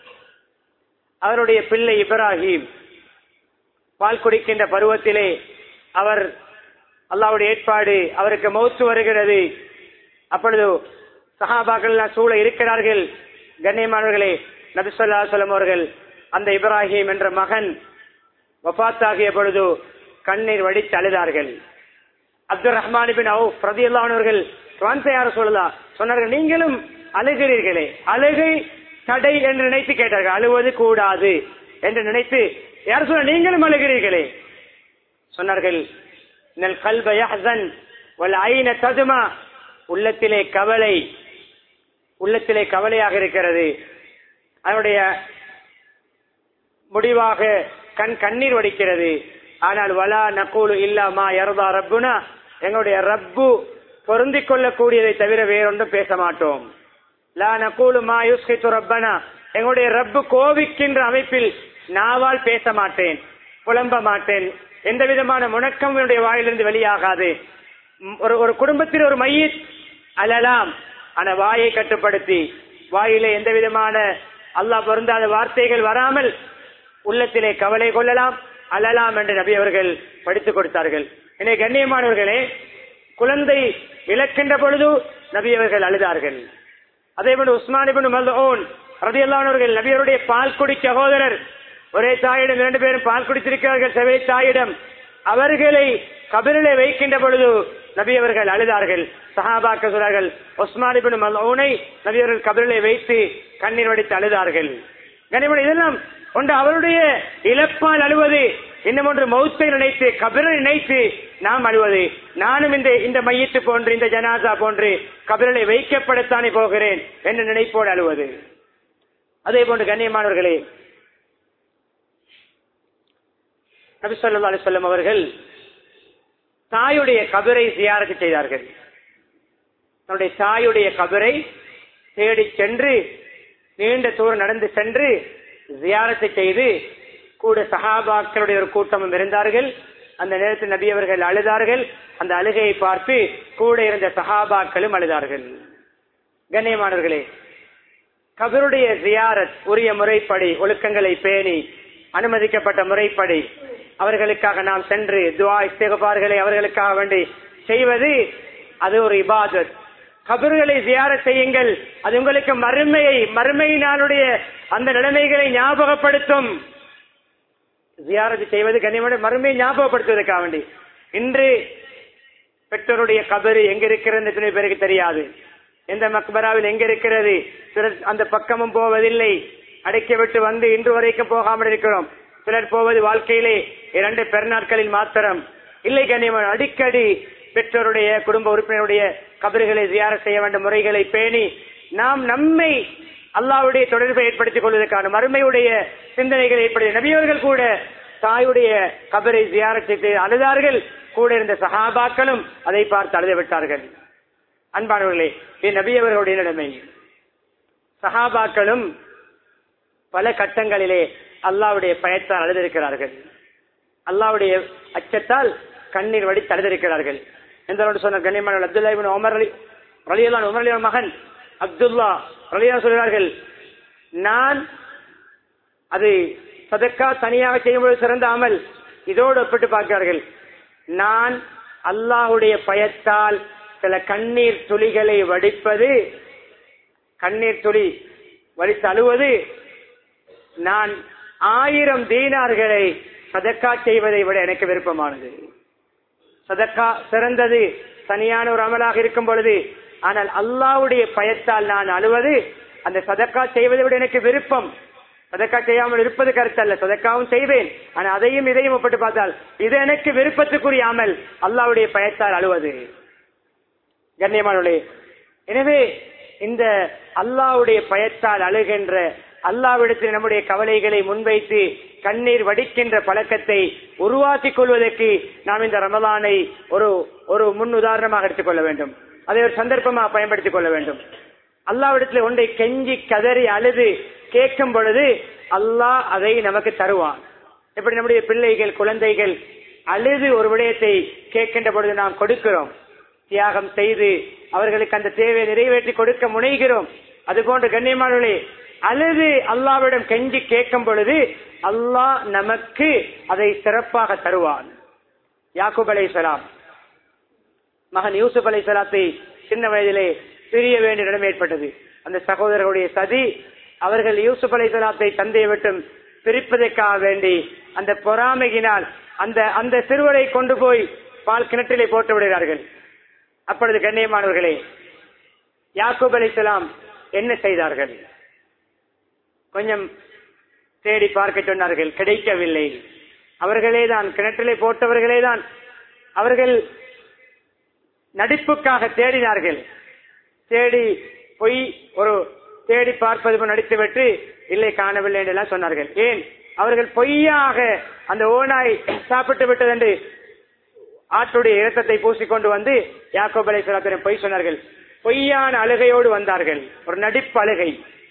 அவருடைய பிள்ளை இப்ராஹிம் பால் குடிக்கின்ற பருவத்திலே அவர் அல்லாவுடைய ஏற்பாடு அவருக்கு மௌத்து வருகிறது அப்பொழுது சஹாபாக்கள் எல்லாம் சூழ இருக்கிறார்கள் கண்ணியமானவர்களே நபிசல்லா சொல்லம் அவர்கள் அந்த இப்ராஹிம் என்ற மகன் வபாத்தாகிய பொழுது கண்ணீர் வடித்து அழுதார்கள் அப்துல் ரஹ்மான் பின் அவுப் பிரதியல்லானவர்கள் யார் சொல்லலாம் சொன்னார்கள் நீங்களும் அழுகிறீர்களே அழுகை தடை என்று நினைத்து கேட்டார்கள் அழுவது கூடாது என்று நினைத்து யார் சொல்ல நீங்களும் அழுகிறீர்களே சொன்னார்கள் நல் கல்ப யஹ்சன் வல் ஐன ததுமா உள்ளத்திலே கவலை உள்ளத்திலே கவலையாக இருக்கிறது அதனுடைய முடிவாக கண் கண்ணீர் வடிக்கிறது ஆனால் வலா நக்கூலு இல்லாமா யர்தா ரப்புனா எங்களுடைய ரப்பு பொருந்திக் கொள்ளக்கூடியதை தவிர வேறொன்றும் பேச மாட்டோம் லா நக்கூலு மா யுஸ்கித்து ரப்பனா எங்களுடைய ரப்பு கோபிக்கின்ற அமைப்பில் நாவால் பேச மாட்டேன் புலம்ப மாட்டேன் எந்த விதமான முழக்கம் என்னுடைய வாயிலிருந்து வெளியாகாது ம், ஒரு ஒரு குடும்பத்தில் ஒரு மையத் அழலாம் ஆனா வாயை கட்டுப்படுத்தி வாயிலே எந்த விதமான அல்லாஹ் பொருந்தாத வார்த்தைகள் வராமல் உள்ளத்திலே கவலை கொள்ளலாம் அழலாம் என்று நபி அவர்கள் படித்துக் கொடுத்தார்கள் எனவே கண்ணியமானவர்களே குழந்தை இழக்கின்ற பொழுது நபி அவர்கள் அழுதார்கள் அதே போன்று உஸ்மான் இபின் மல்ஓன் ரதியல்லானவர்கள் நபியருடைய பால்குடி சகோதரர் ஒரே தாயிடம் இரண்டு பேரும் பால் குடித்திருக்கிறார்கள் செவை தாயிடம் அவர்களை கபிரிலே வைக்கின்ற பொழுது நபி அவர்கள் அழுதார்கள் சஹாபாக்க சொல்றார்கள் உஸ்மான் இபின் மல்ஊனை நபி அவர்கள் கபிரிலே வைத்து கண்ணீர் வடித்து அழுதார்கள் கனிமன் இதெல்லாம் ஒன்று அவருடைய இழப்பால் அழுவது இன்னும் ஒன்று மௌத்தை நினைத்து கபிரை நினைத்து நாம் அழுவது நானும் இந்த இந்த மையத்து போன்று இந்த ஜனாசா போன்று கபிரலை வைக்கப்படத்தானே போகிறேன் என்று நினைப்போடு அழுவது அதே போன்று கண்ணியமானவர்களே நபி ஸல்லல்லாஹு அலைஹி வஸல்லம் அவர்கள் தாயுடைய கபரை சியாரத்து செய்தார்கள் தன்னுடைய தாயுடைய கபரை தேடி சென்று நீண்ட தூரம் நடந்து சென்று ஜியாரத்தை செய்து கூட சஹாபாக்களுடைய ஒரு கூட்டமும் இருந்தார்கள் அந்த நேரத்தில் நபி அவர்கள் அழுதார்கள் அந்த அழுகையை பார்த்து கூட இருந்த சஹாபாக்களும் அழுதார்கள் கண்ணியமானவர்களே கபருடைய ஜியாரத் உரிய முறைப்படி ஒழுக்கங்களை பேணி அனுமதிக்கப்பட்ட முறைப்படி அவர்களுக்காக நாம் சென்று துவா இஸ்திகபார்களை அவர்களுக்காக வேண்டி செய்வது அது ஒரு இபாதத் கபர்களை ஜியாரத் செய்யுங்கள் அது உங்களுக்கு மறுமையை மறுமையினாலுடைய அந்த நிலைமைகளை ஞாபகப்படுத்தும் ஜியாரத் செய்வது கண்ணியமான மறுமையை ஞாபகப்படுத்துவதற்காக வேண்டி இன்று பெற்றோருடைய கபரு எங்க இருக்கிறது எத்தனை பேருக்கு தெரியாது எந்த மக்பராவில் எங்க இருக்கிறது சிலர் அந்த பக்கமும் போவதில்லை அடைக்க விட்டு வந்து இன்று வரைக்கும் போகாமல் இருக்கிறோம் சிலர் போவது வாழ்க்கையிலே இரண்டு பெருநாட்களில் மாத்திரம் இல்லை கண்ணியமான அடிக்கடி பெற்றோருடைய குடும்ப உறுப்பினருடைய கபறுகளை ஜியார செய்ய வேண்டும் முறைகளை பேணி நாம் நம்மை அல்லாவுடைய தொடர்பை ஏற்படுத்திக் கொள்வதற்கான மறுமையுடைய சிந்தனைகளை ஏற்படுத்தி நபியவர்கள் கூட தாயுடைய கபரை ஜியாரத்தை அழுதார்கள் கூட இருந்த சஹாபாக்களும் அதை பார்த்து அழுது விட்டார்கள் அன்பானவர்களே என் நபி அவர்களுடைய நிலைமை சஹாபாக்களும் பல கட்டங்களிலே அல்லாவுடைய பயத்தால் அழுதிருக்கிறார்கள் அல்லாவுடைய அச்சத்தால் கண்ணீர் வடி தழுதிருக்கிறார்கள் எந்த சொன்ன கண்ணியமான அப்துல்லா இபின் உமர் அலி ரலியல்லான் உமர் அலியின் மகன் அப்துல்லா ரலியா சொல்கிறார்கள் நான் அது சதக்கா தனியாக செய்யும்போது சிறந்த அமல் இதோடு ஒப்பிட்டு பார்க்கிறார்கள் நான் அல்லாஹுடைய பயத்தால் சில கண்ணீர் துளிகளை வடிப்பது கண்ணீர் துளி வடித்து அழுவது நான் ஆயிரம் தீனார்களை சதக்கா செய்வதை விட எனக்கு விருப்பமானது சதக்கா சிறந்தது தனியான ஒரு அமலாக இருக்கும் பொழுது ஆனால் அல்லாவுடைய பயத்தால் நான் அழுவது அந்த சதக்கா செய்வதை விட எனக்கு விருப்பம் சதக்கா செய்யாமல் இருப்பது கருத்தல்ல சதக்காவும் செய்வேன் ஆனா அதையும் இதையும் ஒப்பிட்டு பார்த்தால் இது எனக்கு விருப்பத்துக்குரிய அமல் அல்லாவுடைய பயத்தால் அழுவது கண்ணியமானே எனவே இந்த அல்லாவுடைய பயத்தால் அழுகின்ற அல்லாவிடத்தில் நம்முடைய கவலைகளை முன்வைத்து கண்ணீர் வடிக்கின்ற பழக்கத்தை உருவாக்கிக் கொள்வதற்கு நாம் இந்த ரமலானை ஒரு ஒரு முன் உதாரணமாக எடுத்துக்கொள்ள வேண்டும் அதை ஒரு சந்தர்ப்பமாக பயன்படுத்திக் கொள்ள வேண்டும் அல்லாவிடத்தில் ஒன்றை கெஞ்சி கதறி அழுது கேட்கும் பொழுது அல்லாஹ் அதை நமக்கு தருவான் எப்படி நம்முடைய பிள்ளைகள் குழந்தைகள் அழுது ஒரு விடயத்தை கேட்கின்ற பொழுது நாம் கொடுக்கிறோம் தியாகம் செய்து அவர்களுக்கு அந்த தேவையை நிறைவேற்றி கொடுக்க முனைகிறோம் அது போன்ற கண்ணியமானவர்களே அழுது அல்லாவிடம் கெஞ்சி கேட்கும் பொழுது அல்லாஹ் நமக்கு அதை சிறப்பாக தருவான் யாக்கூப் அலை சலாம் மகன் யூசுப் அலை சலாத்தை சின்ன வயதிலே பிரிய வேண்டிய நிலைமை ஏற்பட்டது அந்த சகோதரர்களுடைய சதி அவர்கள் யூசுப் அலை சலாத்தை தந்தையை விட்டும் பிரிப்பதற்காக வேண்டி அந்த பொறாமையினால் அந்த அந்த சிறுவரை கொண்டு போய் பால் கிணற்றிலே போட்டு விடுகிறார்கள் அப்பொழுது கண்ணியமானவர்களே யாக்கூப் அலிசலாம் என்ன செய்தார்கள் கொஞ்சம் தேடி பார்க்க சொன்னார்கள் கிடைக்கவில்லை அவர்களே தான் கிணற்றிலே போட்டவர்களே தான் அவர்கள் நடிப்புக்காக தேடினார்கள் தேடி பொய் ஒரு தேடி பார்ப்பது போல் நடித்துவிட்டு இல்லை காணவில்லை என்றெல்லாம் சொன்னார்கள் ஏன் அவர்கள் பொய்யாக அந்த ஓனாய் சாப்பிட்டு விட்டது என்று ஆட்டுடைய இரத்தத்தை பூசிக்கொண்டு வந்து யாக்கோப் அலை பொய் சொன்னார்கள் பொய்யான அழுகையோடு வந்தார்கள் ஒரு நடிப்பு அழுகை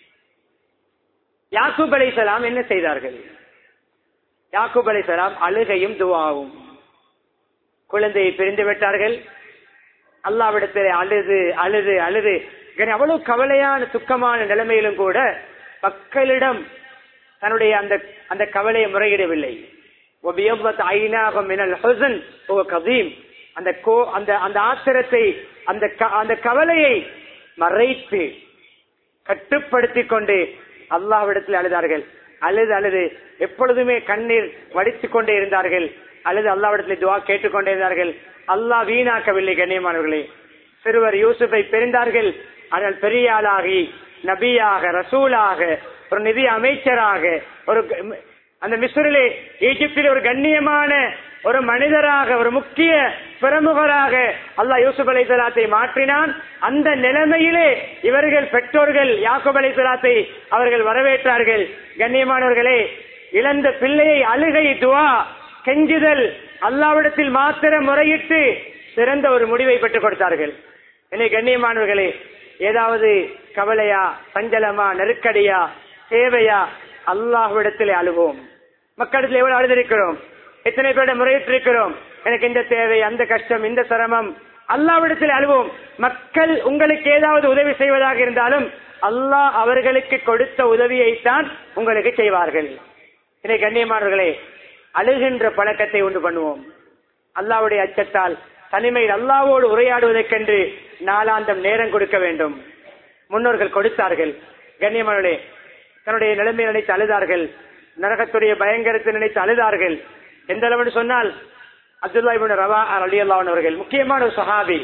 யாக்கூப் அலை என்ன செய்தார்கள் யாக்கூப் அலை அழுகையும் துவாவும் குழந்தையை பிரிந்து விட்டார்கள் அல்லாவிடத்தில் அழுது அழுது அழுது இங்கே அவ்வளவு கவலையான துக்கமான நிலைமையிலும் கூட மக்களிடம் தன்னுடைய அந்த அந்த கவலையை முறையிடவில்லை وَبِيَضَّتْ عَيْنَاهُ مِنَ الْحُزْنِ وهو كظيم. அந்த கோ அந்த அந்த ஆத்திரத்தை அந்த க- அந்த கவலையை மறைத்து கட்டுப்படுத்திக் கொண்டு அல்லாஹ்விடத்தில் அழுதார்கள் அழுது அழுது எப்பொழுதுமே கண்ணீர் வடித்துக் கொண்டே இருந்தார்கள் அழுது அல்லாஹ்விடத்தில் துவா கேட்டுக்கொண்டே இருந்தார்கள் அல்லாஹ் வீணாக்கவில்லை கண்ணியமானவர்களே சிறுவர் யூசுஃபை பெரிந்தார்கள் ஆனால் பெரிய ஆளாகி நபியாக ரசூலாக ஒரு நிதி அமைச்சராக ஒரு க- அந்த மிஸ்ரிலே ஈஜிப்தில் ஒரு கண்ணியமான ஒரு மனிதராக ஒரு முக்கிய பிரமுகராக அல்லாஹ் யூசுப் அலை சலாத்தை மாற்றினான் அந்த நிலைமையிலே இவர்கள் பெற்றோர்கள் யாக்கூப் அலை சலாத்தை அவர்கள் வரவேற்றார்கள் கண்ணியமானவர்களே இழந்த பிள்ளையை அழுகை துவா கெஞ்சுதல் அல்லாவிடத்தில் மாத்திரம் முறையிட்டு சிறந்த ஒரு முடிவை பெற்றுக் கொடுத்தார்கள் என்னை கண்ணியமானவர்களே ஏதாவது கவலையா சஞ்சலமா நெருக்கடியா தேவையா அல்லாஹ்விடத்தில் அழுவோம் மக்களிடத்தில் எவ்வளவு அழுதிருக்கிறோம் எத்தனை பேரிடம் முறையிட்டிருக்கிறோம் எனக்கு இந்த தேவை அந்த கஷ்டம் இந்த சிரமம் அல்லாவிடத்தில் அழுவோம் மக்கள் உங்களுக்கு ஏதாவது உதவி செய்வதாக இருந்தாலும் அல்லாஹ் அவர்களுக்கு கொடுத்த உதவியைத்தான் உங்களுக்கு செய்வார்கள் இதை கண்ணியமானவர்களே அழுகின்ற பழக்கத்தை உண்டு பண்ணுவோம் அல்லாவுடைய அச்சத்தால் தனிமையில் அல்லாவோடு உரையாடுவதற்கென்று நாளாந்தம் நேரம் கொடுக்க வேண்டும் முன்னோர்கள் கொடுத்தார்கள் கண்ணியமானவர்களே தன்னுடைய நிலைமையை நினைத்து அழுதார்கள் நரகத்துடைய பயங்கரத்தை நினைத்து அழுதார்கள் எந்த அளவுன்னு சொன்னால் அப்துல்லா இப்னு ரவா அலி அவர்கள் முக்கியமான ஒரு சஹாபி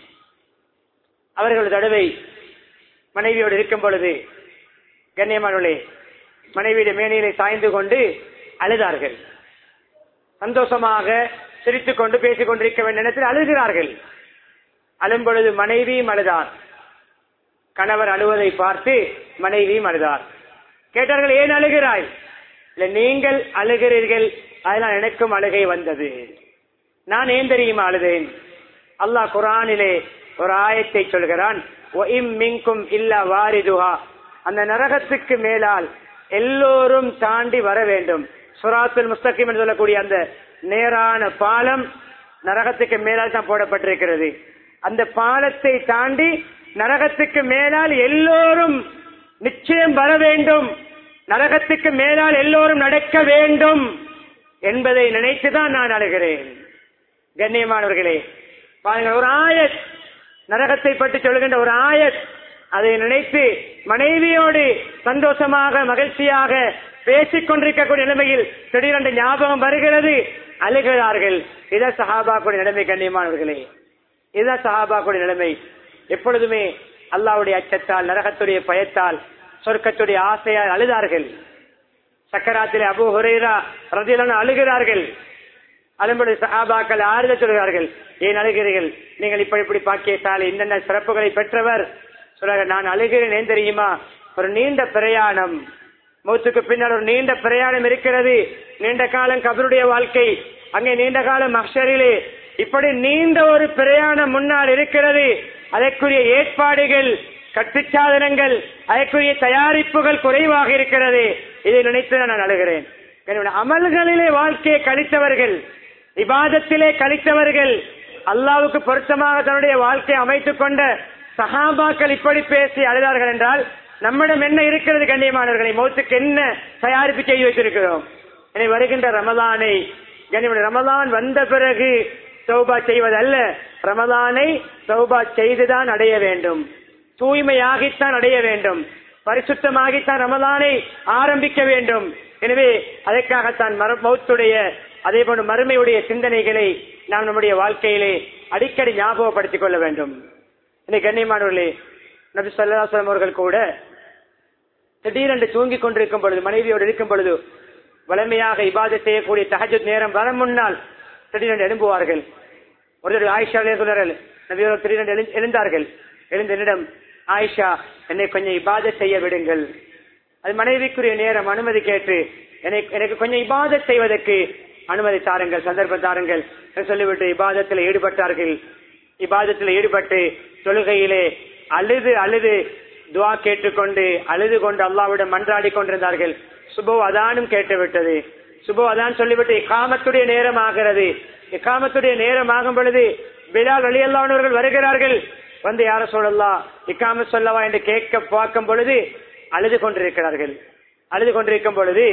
அவர்கள் ஒரு தடவை மனைவியோடு இருக்கும் பொழுது கண்ணியமானவர்களே மனைவியுடைய மேனியிலே சாய்ந்து கொண்டு அழுதார்கள் சந்தோஷமாக சிரித்துக் கொண்டு பேசிக் கொண்டிருக்க வேண்டிய நேரத்தில் அழுகிறார்கள் அழும் பொழுது மனைவியும் அழுதார் கணவர் அழுவதை பார்த்து மனைவியும் அழுதார் கேட்டார்கள் ஏன் அழுகிறாய் இல்ல நீங்கள் அழுகிறீர்கள் அதனால் எனக்கும் அழுகை வந்தது நான் ஏன் தெரியுமா அழுதேன் அல்லாஹ் குரானிலே ஒரு ஆயத்தை சொல்கிறான் "வஇம் மின்கும் இல்லா வாரிதுஹா அந்த நரகத்துக்கு மேலால் எல்லோரும் தாண்டி வர வேண்டும் சுராத்துல் முஸ்தகிம் என்று சொல்லக்கூடிய அந்த நேரான பாலம் நரகத்துக்கு மேலால் தான் போடப்பட்டிருக்கிறது அந்த பாலத்தை தாண்டி நரகத்துக்கு மேலால் எல்லோரும் நிச்சயம் வர வேண்டும் நரகத்துக்கு மேலால் எல்லோரும் நடக்க வேண்டும் என்பதை நினைத்துதான் நான் அழுகிறேன் கண்ணியமானவர்களே பாருங்கள் ஒரு ஆயத் நரகத்தை பற்றி சொல்கின்ற ஒரு ஆயத் அதை நினைத்து மனைவியோடு சந்தோஷமாக மகிழ்ச்சியாக பேசிக் கொண்டிருக்கக்கூடிய நிலைமையில் திடீரென்று ஞாபகம் வருகிறது அழுகிறார்கள் இதான் சஹாபாக்குடைய நிலைமை கண்ணியமானவர்களே இதுதான் சஹாபாக்குடைய நிலைமை எப்பொழுதுமே அல்லாவுடைய அச்சத்தால் நரகத்துடைய பயத்தால் சொர்க்கத்துடைய ஆசையால் அழுதார்கள் சக்கராத்திலே அபு ஹுரைரா ரதியலான அழுகிறார்கள் அலும்படி சஹாபாக்கள் ஆறுதல் சொல்கிறார்கள் ஏன் அழுகிறீர்கள் நீங்கள் இப்படி இப்படி பாக்கியத்தால் என்னென்ன சிறப்புகளை பெற்றவர் சொல்றாங்க நான் அழுகிறேன் ஏன் தெரியுமா ஒரு நீண்ட பிரயாணம் மூத்துக்கு பின்னால் ஒரு நீண்ட பிரயாணம் இருக்கிறது நீண்ட காலம் கபருடைய வாழ்க்கை அங்கே நீண்ட காலம் மக்ஷரிலே இப்படி நீண்ட ஒரு பிரயாணம் முன்னால் இருக்கிறது அதற்குரிய ஏற்பாடுகள் கட்டுச்சாதனங்கள் அதற்குரிய தயாரிப்புகள் குறைவாக இருக்கிறது இதை நினைத்து நான் அழுகிறேன் என்னுடைய அமல்களிலே வாழ்க்கையை கழித்தவர்கள் விவாதத்திலே கழித்தவர்கள் அல்லாவுக்கு பொருத்தமாக தன்னுடைய வாழ்க்கையை அமைத்துக் கொண்ட சஹாபாக்கள் இப்படி பேசி அழுதார்கள் என்றால் நம்மிடம் என்ன இருக்கிறது கண்ணியமானவர்களை மௌத்துக்கு என்ன தயாரிப்பு செய்து வைத்திருக்கிறோம் எனவே வருகின்ற ரமலானை கண்ணியமான ரமலான் வந்த பிறகு சௌபா செய்வதல்ல ரமலானை சௌபா செய்துதான் அடைய வேண்டும் தூய்மையாகித்தான் அடைய வேண்டும் பரிசுத்தமாகித்தான் ரமலானை ஆரம்பிக்க வேண்டும் எனவே அதற்காகத்தான் மர மௌத்துடைய அதே போன்று மறுமையுடைய சிந்தனைகளை நாம் நம்முடைய வாழ்க்கையிலே அடிக்கடி ஞாபகப்படுத்திக் கொள்ள வேண்டும் இன்னைக்கு கண்ணியமானவர்களே நபி சொல்லாசலம் அவர்கள் கூட திடீரென்று தூங்கிக் கொண்டிருக்கும் பொழுது மனைவியோடு இருக்கும் பொழுது வலிமையாக இபாதை செய்யக்கூடிய தஹஜத் நேரம் வர முன்னால் திடீரென்று எழும்புவார்கள் ஒரு ஆயிஷா சொல்றார்கள் நபியோர் திடீரென்று எழு- எழுந்தார்கள் எழுந்த என்னிடம் ஆயிஷா என்னை கொஞ்சம் இபாதை செய்ய விடுங்கள் அது மனைவிக்குரிய நேரம் அனுமதி கேட்டு எனக்கு எனக்கு கொஞ்சம் இபாதத் செய்வதற்கு அனுமதி தாருங்கள் சந்தர்ப்பம் தாருங்கள் என்று சொல்லிவிட்டு இபாதத்தில் ஈடுபட்டார்கள் இபாதத்தில் ஈடுபட்டு தொழுகையிலே அழுது அழுது துவா கேட்டுக்கொண்டு அழுது கொண்டு அல்லாவிடம் மன்றாடி கொண்டிருந்தார்கள் சுபோ அதானும் கேட்டு விட்டது சுபோ அதான் சொல்லிவிட்டு இக்காமத்துடைய நேரம் ஆகிறது இக்காமத்துடைய நேரம் ஆகும் பொழுது பிலால் வழியல்லானவர்கள் வருகிறார்கள் வந்து யார சொல்லலாம் இக்காம சொல்லவா என்று கேட்க பார்க்கும் பொழுது அழுது கொண்டிருக்கிறார்கள் அழுது கொண்டிருக்கும் பொழுது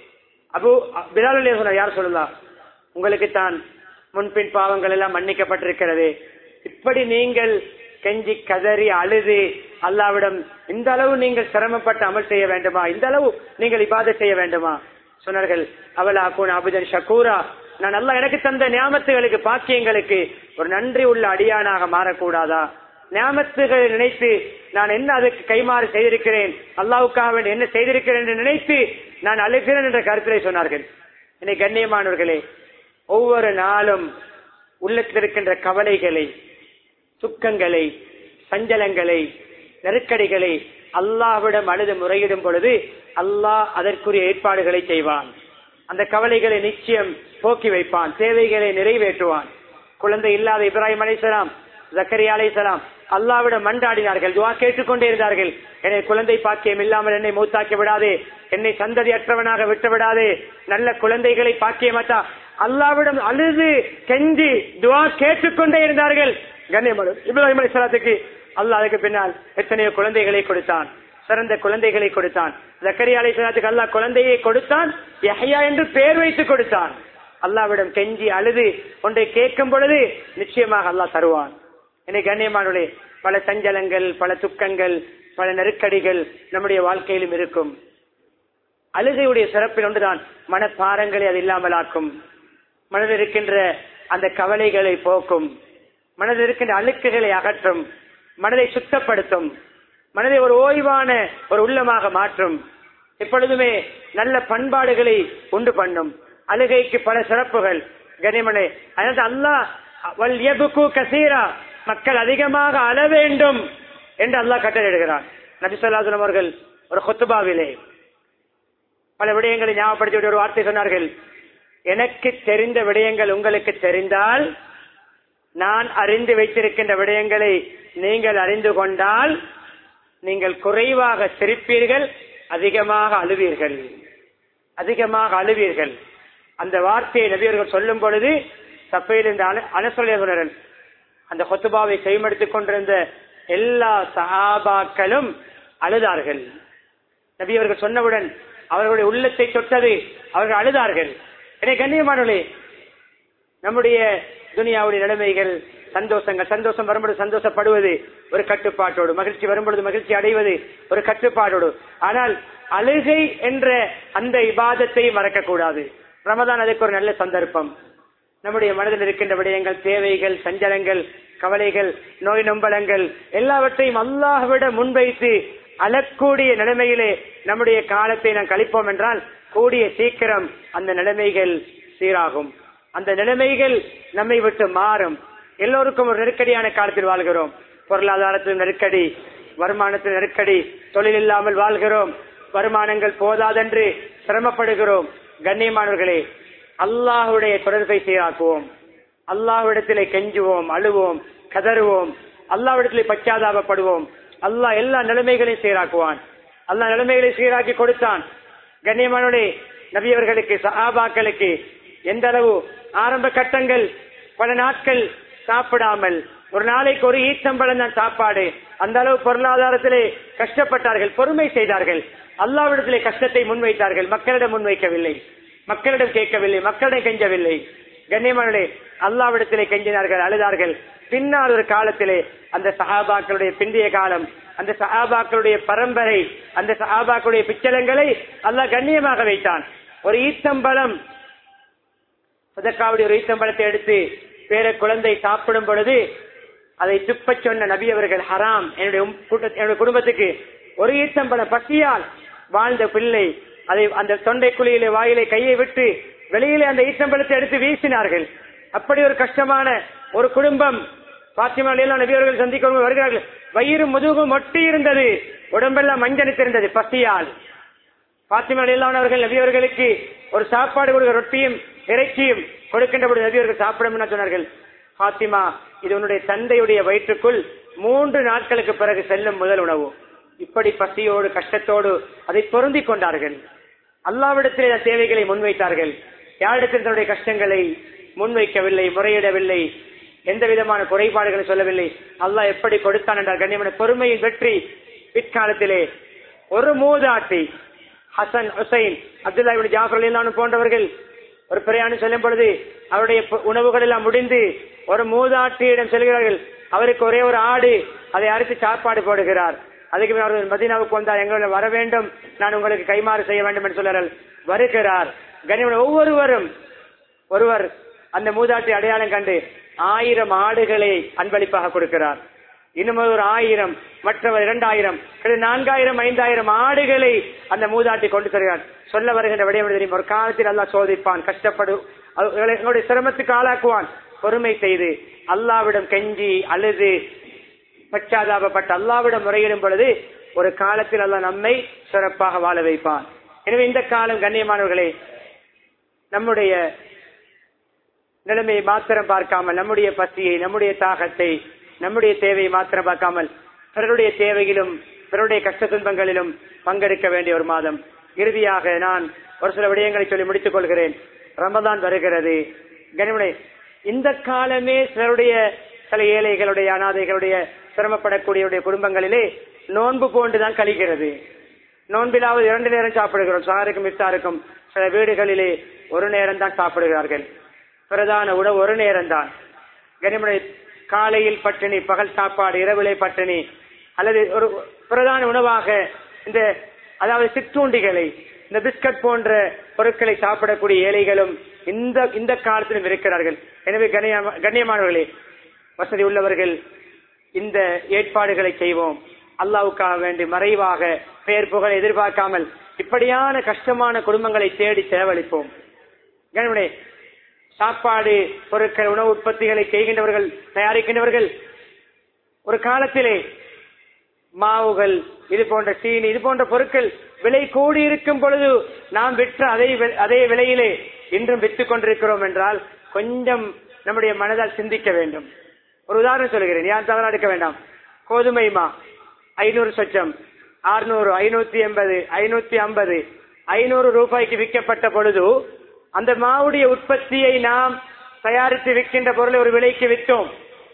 அபு பிலால் அலி சொன்னார் யார் சொல்லலாம் உங்களுக்கு தான் முன்பின் பாவங்கள் எல்லாம் மன்னிக்கப்பட்டிருக்கிறது இப்படி நீங்கள் கெஞ்சி கதறி அழுது அல்லாவிடம் இந்த அளவு நீங்கள் சிரமப்பட்டு அமல் செய்ய வேண்டுமா இந்த அளவு நீங்கள் இபாதை செய்ய வேண்டுமா சொன்னார்கள் அவளா கூன் அபுதன் ஷக்கூரா நான் நல்லா எனக்கு தந்த ஞாபகத்துகளுக்கு பாக்கியங்களுக்கு ஒரு நன்றி உள்ள அடியானாக மாறக்கூடாதா ஞாபகத்துகளை நினைத்து நான் என்ன அதுக்கு கைமாறு செய்திருக்கிறேன் அல்லாவுக்காக வேண்டி என்ன செய்திருக்கிறேன் என்று நினைத்து நான் அழுகிறேன் என்ற கருத்திலே சொன்னார்கள் என்னை கண்ணியமானவர்களே ஒவ்வொரு நாளும் உள்ளத்தில் இருக்கின்ற கவலைகளை துக்கங்களை சஞ்சலங்களை நெருக்கடிகளை அல்லாஹ்விடம் அழுது முறையிடும் பொழுது அல்லாஹ் அதற்குரிய ஏற்பாடுகளை செய்வான் அந்த கவலைகளை நிச்சயம் போக்கி வைப்பான் தேவைகளை நிறைவேற்றுவான் குழந்தை இல்லாத இப்ராஹிம் அலைசலாம் ஜக்கரியா அலைசலாம் அல்லாவிடம் மன்றாடினார்கள் துவா கேட்டுக்கொண்டே இருந்தார்கள் என்னை குழந்தை பாக்கியம் இல்லாமல் என்னை மூத்தாக்கி விடாதே என்னை சந்ததி அற்றவனாக விட்டு விடாதே நல்ல குழந்தைகளை பாக்கியமாத்தா அல்லாவிடம் அழுது கெஞ்சி துவா கேட்டுக்கொண்டே இருந்தார்கள் கண்ணியமனு இப்ராஹிம் அலைசலாத்துக்கு அல்லாஹ் அதுக்கு பின்னால் எத்தனையோ குழந்தைகளை கொடுத்தான் சிறந்த குழந்தைகளை கொடுத்தான் ஜக்கரியா அலைசலாத்துக்கு அல்லாஹ் குழந்தையை கொடுத்தான் யஹ்யா என்று பெயர் வைத்து கொடுத்தான் அல்லாவிடம் கெஞ்சி அழுது ஒன்றை கேட்கும் பொழுது நிச்சயமாக அல்லாஹ் தருவான் என்னை கண்ணியமானே பல சஞ்சலங்கள் பல துக்கங்கள் பல நெருக்கடிகள் நம்முடைய வாழ்க்கையிலும் இருக்கும் அழுகையுடைய சிறப்பில் ஒன்றுதான் மனப்பாரங்களை அது இல்லாமலாக்கும் மனதில் இருக்கின்ற அந்த கவலைகளை போக்கும் மனதில் இருக்கின்ற அழுக்குகளை அகற்றும் மனதை சுத்தப்படுத்தும் மனதை ஒரு ஓய்வான ஒரு உள்ளமாக மாற்றும் எப்பொழுதுமே நல்ல பண்பாடுகளை உண்டு பண்ணும் அழுகைக்கு பல சிறப்புகள் கனிமனே அதாவது அல்லாஹ் வல் யபுகு கசீரா மக்கள் அதிகமாக அழ வேண்டும் என்று அல்லாஹ் கட்டளையிடுகிறான் நபிசல்லாசனம் அவர்கள் ஒரு கொத்துபாவிலே பல விடயங்களை ஞாபகப்படுத்தி ஒரு வார்த்தை சொன்னார்கள் எனக்கு தெரிந்த விடயங்கள் உங்களுக்கு தெரிந்தால் நான் அறிந்து வைத்திருக்கின்ற விடயங்களை நீங்கள் அறிந்து கொண்டால் நீங்கள் குறைவாக சிரிப்பீர்கள் அதிகமாக அழுவீர்கள் அதிகமாக அழுவீர்கள் அந்த வார்த்தையை நபியர்கள் சொல்லும் பொழுது சப்பையில் இந்த அனசொல்லியவர்கள் அந்த கொத்துபாவை செய்மடுத்திக் கொண்டிருந்த எல்லா சஹாபாக்களும் அழுதார்கள் நபி அவர்கள் சொன்னவுடன் அவர்களுடைய உள்ளத்தை தொட்டது அவர்கள் அழுதார்கள் என்னை கண்ணியமானவர்களே நம்முடைய துனியாவுடைய நிலைமைகள் சந்தோஷங்கள் சந்தோஷம் வரும்பொழுது சந்தோஷப்படுவது ஒரு கட்டுப்பாட்டோடு மகிழ்ச்சி வரும்பொழுது மகிழ்ச்சி அடைவது ஒரு கட்டுப்பாட்டோடு ஆனால் அழுகை என்ற அந்த இபாதத்தை மறக்கக்கூடாது ரமதான் அதுக்கு ஒரு நல்ல சந்தர்ப்பம் நம்முடைய மனதில் இருக்கின்ற விடயங்கள் தேவைகள் சஞ்சலங்கள் கவலைகள் நோய் நொம்பலங்கள் எல்லாவற்றையும் அல்லாஹ்விட முன்வைத்து அழக்கூடிய நிலைமையிலே நம்முடைய காலத்தை நாம் கழிப்போம் என்றால் கூடிய சீக்கிரம் அந்த நிலைமைகள் சீராகும் அந்த நிலைமைகள் நம்மை விட்டு மாறும் எல்லோருக்கும் ஒரு நெருக்கடியான காலத்தில் வாழ்கிறோம் பொருளாதாரத்தில் நெருக்கடி வருமானத்தில் நெருக்கடி தொழில் இல்லாமல் வாழ்கிறோம் வருமானங்கள் போதாதென்று சிரமப்படுகிறோம் கண்ணியமானவர்களே அல்லாஹுடைய தொடர்பை சீராக்குவோம் அல்லாஹ்விடத்திலே கெஞ்சுவோம் அழுவோம் கதறுவோம் அல்லாஹ்விடத்திலே பச்சாதாபப்படுவோம் அல்லாஹ் எல்லா நிலைமைகளையும் சீராக்குவான் அல்லாஹ் நிலைமைகளை சீராக்கி கொடுத்தான் கண்ணியமானோடே நபியவர்களுக்கு சஹாபாக்களுக்கு எந்த அளவு ஆரம்ப கட்டங்கள் பல நாட்கள் சாப்பிடாமல் ஒரு நாளைக்கு ஒரு ஈச்சம்பழம் தான் சாப்பாடு அந்த அளவு பொருளாதாரத்திலே கஷ்டப்பட்டார்கள் பொறுமை செய்தார்கள் அல்லாவிடத்திலே கஷ்டத்தை முன்வைத்தார்கள் மக்களிடம் முன்வைக்கவில்லை மக்களிடம் கேட்கவில்லை மக்களிடம் கெஞ்சவில்லை கண்ணியமானே அல்லாவிடத்திலே கெஞ்சினார்கள் அழுதார்கள் பின்னால் ஒரு காலத்திலே அந்த சஹாபாக்களுடைய பிந்தைய காலம் அந்த சஹாபாக்களுடைய பரம்பரை அந்த சஹாபாக்களுடைய பிச்சலங்களை அல்லாஹ் கண்ணியமாக வைத்தான் ஒரு ஈத்தம்பழம் சதக்காவுடைய ஒரு ஈத்தம்பழத்தை எடுத்து பேர குழந்தை சாப்பிடும் பொழுது அதை துப்பச் சொன்ன நபி அவர்கள் ஹராம் என்னுடைய கூட்ட என்னுடைய குடும்பத்துக்கு ஒரு ஈத்தம்பழம் பசியால் வாழ்ந்த பிள்ளை அதை அந்த தொண்டை குழியிலே வாயிலே கையை விட்டு வெளியிலே அந்த ஈச்சம்பழத்தை எடுத்து வீசினார்கள் அப்படி ஒரு கஷ்டமான ஒரு குடும்பம் பாத்திமா அலியெல்லாம் நபியவர்கள் சந்திக்க வருகிறார்கள் வயிறு முதுகும் ஒட்டி இருந்தது உடம்பெல்லாம் மஞ்சனித்திருந்தது பசியால் பாத்திமா அலியெல்லாம் அவர்கள் நபியவர்களுக்கு ஒரு சாப்பாடு கொடுக்க ரொட்டியும் இறைச்சியும் கொடுக்கின்ற பொழுது நபியவர்கள் சாப்பிடும் என சொன்னார்கள் பாத்திமா இது உன்னுடைய தந்தையுடைய வயிற்றுக்குள் மூன்று நாட்களுக்கு பிறகு செல்லும் முதல் உணவு இப்படி பசியோடு கஷ்டத்தோடு அதை பொருந்திக் கொண்டார்கள் அல்லாவிடத்திலே அந்த தேவைகளை முன்வைத்தார்கள் யாரிடத்தில் தன்னுடைய கஷ்டங்களை முன்வைக்கவில்லை முறையிடவில்லை எந்த விதமான குறைபாடுகளை சொல்லவில்லை அல்லாஹ் எப்படி கொடுத்தான் என்றால் கண்ணியமான பொறுமையின் வெற்றி பிற்காலத்திலே ஒரு மூதாட்டி ஹசன் ஹுசைன் அப்துல்லா இப்னு ஜாஃபர் அலிலானு போன்றவர்கள் ஒரு பிரயாணம் செல்லும் பொழுது அவருடைய ப- உணவுகள் எல்லாம் முடிந்து ஒரு மூதாட்டியிடம் செல்கிறார்கள் அவருக்கு ஒரே ஒரு ஆடு அதை அறுத்து சாப்பாடு போடுகிறார் அதுக்கு பின் அவர்கள் மதீனாவுக்கு வந்தால் எங்களுடன் வர வேண்டும் நான் உங்களுக்கு கைமாறு செய்ய வேண்டும் என்று சொல்கிறார்கள் வருகிறார் கனிமன் ஒவ்வொருவரும் ஒருவர் அந்த மூதாட்டி அடையாளம் கண்டு ஆயிரம் ஆடுகளை அன்பளிப்பாக கொடுக்கிறார் இன்னும் ஒரு ஆயிரம் மற்றவர் இரண்டாயிரம் கிட்டத்தட்ட நான்காயிரம் ஐந்தாயிரம் ஆடுகளை அந்த மூதாட்டி கொண்டு தருகிறார் சொல்ல வருகின்ற விடயம் தெரியும் ஒரு காலத்தில் அல்லாஹ் சோதிப்பான் கஷ்டப்படு அது எங்களுடைய சிரமத்துக்கு ஆளாக்குவான் பொறுமை செய்து அல்லாவிடம் கெஞ்சி அழுது பச்சாதாபப்பட்ட அல்லாவிடம் முறையிடும் பொழுது ஒரு காலத்தில் அல்லாஹ் நம்மை சிறப்பாக வாழ வைப்பான் எனவே இந்த காலம் கண்ணியமானவர்களே நம்முடைய நிலைமையை மாத்திரம் பார்க்காமல் நம்முடைய பசியை நம்முடைய தாகத்தை நம்முடைய தேவையை மாத்திரம் பார்க்காமல் பிறருடைய தேவையிலும் பிறருடைய கஷ்ட துன்பங்களிலும் பங்கெடுக்க வேண்டிய ஒரு மாதம் இறுதியாக நான் ஒரு சில விடயங்களை சொல்லி முடித்துக் கொள்கிறேன் ரமதான் வருகிறது கனிமனை இந்த காலமே சிலருடைய சில ஏழைகளுடைய அனாதைகளுடைய சிரமப்படக்கூடிய குடும்பங்களிலே நோன்பு போன்றுதான் கழிகிறது நோன்பிலாவது இரண்டு நேரம் சாப்பிடுகிறோம் சாருக்கும் இஃப்தாருக்கும் சில வீடுகளிலே ஒரு நேரம் தான் சாப்பிடுகிறார்கள் பிரதான உணவு ஒரு நேரம் தான் கனிமனை காலையில் பட்டினி பகல் சாப்பாடு இரவிலே பட்டினி அல்லது ஒரு பிரதான உணவாக இந்த அதாவது சிற்றுண்டிகளை இந்த பிஸ்கட் போன்ற பொருட்களை சாப்பிடக்கூடிய ஏழைகளும் இந்த இந்த காலத்திலும் இருக்கிறார்கள் எனவே கண்ணியமா- கண்ணியமானவர்களே வசதி உள்ளவர்கள் இந்த ஏற்பாடுகளை செய்வோம் அல்லாவுக்காக வேண்டி மறைவாக பெயர் புகழ் எதிர்பார்க்காமல் இப்படியான கஷ்டமான குடும்பங்களை தேடி செலவழிப்போம் கண்ணியமானே, சாப்பாடு பொருட்கள் உணவு உற்பத்திகளை செய்கின்றவர்கள் தயாரிக்கின்றவர்கள் ஒரு காலத்திலே மாவுகள் இது போன்ற சீனி இது போன்ற பொருட்கள் விலை கூடி இருக்கும் பொழுது நாம் விற்ற அதே வி- அதே விலையிலே இன்றும் விற்றுக் கொண்டிருக்கிறோம் என்றால் கொஞ்சம் நம்முடைய மனதால் சிந்திக்க வேண்டும் ஒரு உதாரணம் சொல்கிறேன் யார் தவறா எடுக்க வேண்டாம் கோதுமை மா ஐநூறு சொச்சம் அறுநூறு ஐநூத்தி எண்பது ஐநூத்தி ஐம்பது ஐநூறு ரூபாய்க்கு விற்கப்பட்ட பொழுது அந்த மாவுடைய உற்பத்தியை நாம் தயாரித்து விற்கின்ற பொருளை ஒரு விலைக்கு விற்றோம்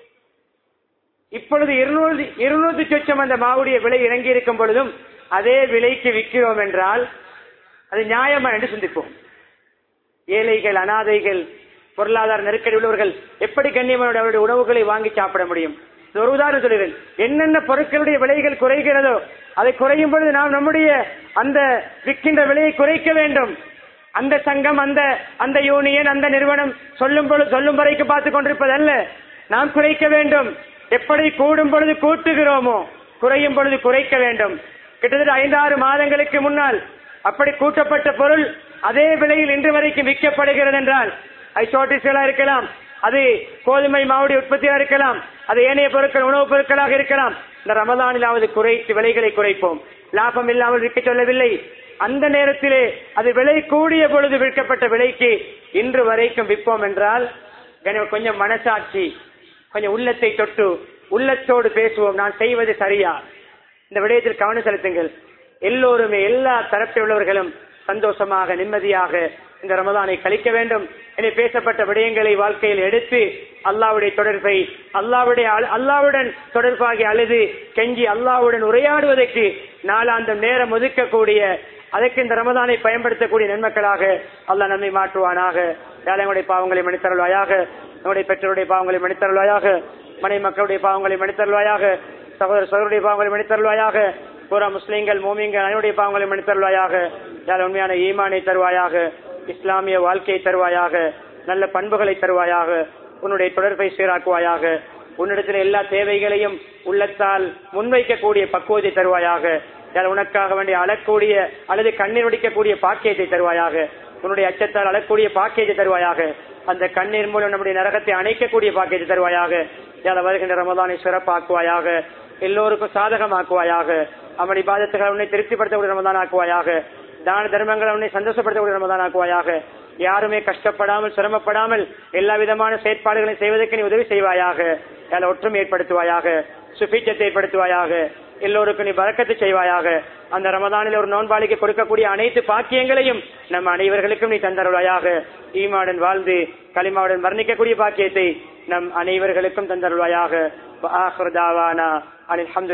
இப்பொழுது இருநூறு இருநூத்தி சொச்சம் அந்த மாவுடைய விலை இறங்கி இருக்கும் பொழுதும் அதே விலைக்கு விற்கிறோம் என்றால் அது நியாயமா என்று சிந்திப்போம் ஏழைகள் அனாதைகள் பொருளாதார நெருக்கடி உள்ளவர்கள் எப்படி கண்ணியமான அவருடைய உணவுகளை வாங்கி சாப்பிட முடியும் இது ஒரு உதாரணம் சொல்கிறேன் என்னென்ன பொருட்களுடைய விலைகள் குறைகிறதோ அதை குறையும் பொழுது நாம் நம்முடைய அந்த விற்கின்ற விலையை குறைக்க வேண்டும் அந்த சங்கம் அந்த அந்த யூனியன் அந்த நிறுவனம் சொல்லும் பொழுது சொல்லும் வரைக்கும் பார்த்து கொண்டிருப்பதல்ல நாம் குறைக்க வேண்டும் எப்படி கூடும் பொழுது கூட்டுகிறோமோ குறையும் பொழுது குறைக்க வேண்டும் கிட்டத்தட்ட ஐந்தாறு மாதங்களுக்கு முன்னால் அப்படி கூட்டப்பட்ட பொருள் அதே விலையில் இன்று வரைக்கும் விற்கப்படுகிறது என்றால் அது ஷார்டேஜ்களா இருக்கலாம் அது கோதுமை மாவுடைய உற்பத்தியா இருக்கலாம் அது ஏனைய பொருட்கள் உணவுப் பொருட்களாக இருக்கலாம் இந்த ரமதானிலாவது குறைத்து விலைகளை குறைப்போம் லாபம் இல்லாமல் விற்க சொல்லவில்லை அந்த நேரத்திலே அது விலை கூடிய பொழுது விற்கப்பட்ட விலைக்கு இன்று வரைக்கும் விற்போம் என்றால் கனி- கொஞ்சம் மனசாட்சி கொஞ்சம் உள்ளத்தை தொட்டு உள்ளத்தோடு பேசுவோம் நான் செய்வது சரியா இந்த விடயத்தில் கவனம் செலுத்துங்கள் எல்லோருமே எல்லா தரப்பில் உள்ளவர்களும் சந்தோஷமாக நிம்மதியாக இந்த ரமதானை கழிக்க வேண்டும் என பேசப்பட்ட விடயங்களை வாழ்க்கையில் எடுத்து அல்லாவுடைய தொடர்பை அல்லாவுடைய அல்- அல்லாவுடன் தொடர்பாகி அழுது கெஞ்சி அல்லாவுடன் உரையாடுவதற்கு நாளாந்தம் நேரம் ஒதுக்கக்கூடிய அதற்கு இந்த ரமதானை பயன்படுத்தக்கூடிய நன்மக்களாக அல்லாஹ் நம்மை மாற்றுவானாக ஏழைகளுடைய பாவங்களை மன்னித்தருள்வாயாக நம்முடைய பெற்றோருடைய பாவங்களை மன்னித்தருள்வாயாக மனை மக்களுடைய பாவங்களை மன்னித்தருள்வாயாக சகோதர சகோதருடைய பாவங்களை மன்னித்தருள்வாயாக பூரா முஸ்லீம்கள் மோமியங்கள் அனைவருடைய பாவங்களை மன்னித்தருள்வாயாக யார் உண்மையான ஈமானை தருவாயாக இஸ்லாமிய வாழ்க்கையை தருவாயாக நல்ல பண்புகளை தருவாயாக உன்னுடைய தொடர்பை சீராக்குவாயாக உன்னிடத்தில் எல்லா தேவைகளையும் உள்ளத்தால் முன்வைக்கக்கூடிய பக்குவத்தை தருவாயாக யார் உனக்காக வேண்டிய அழக்கூடிய அல்லது கண்ணீர் வடிக்கக்கூடிய பாக்கியத்தை தருவாயாக உன்னுடைய அச்சத்தால் அழக்கூடிய பாக்கியத்தை தருவாயாக அந்த கண்ணீர் மூலம் நம்முடைய நரகத்தை அணைக்கக்கூடிய பாக்கியத்தை தருவாயாக யார் வருகின்ற ரமதானை சிறப்பாக்குவாயாக எல்லோருக்கும் சாதகமாக்குவாயாக அவன் இபாதத்துகள் உன்னை திருப்திப்படுத்தக்கூடிய ரமதான் ஆக்குவாயாக தான தர்மங்களை உன்னை சந்தோஷப்படுத்தக்கூடிய ரமதான் ஆக்குவாயாக யாருமே கஷ்டப்படாமல் சிரமப்படாமல் எல்லா விதமான செயற்பாடுகளை செய்வதற்கு நீ உதவி செய்வாயாக யார ஒற்றுமை ஏற்படுத்துவாயாக சுபீச்சத்தை ஏற்படுத்துவாயாக எல்லோருக்கும் நீ பறக்கத்து செய்வாயாக அந்த ரமதானில் ஒரு நோன்பாளிக்கு கொடுக்கக்கூடிய அனைத்து பாக்கியங்களையும் நம் அனைவர்களுக்கும் நீ தந்தருவாயாக ஈமாவுடன் வாழ்ந்து களிமாவுடன் வர்ணிக்கக்கூடிய பாக்கியத்தை நம் அனைவர்களுக்கும் தந்தருவாயாக அனில்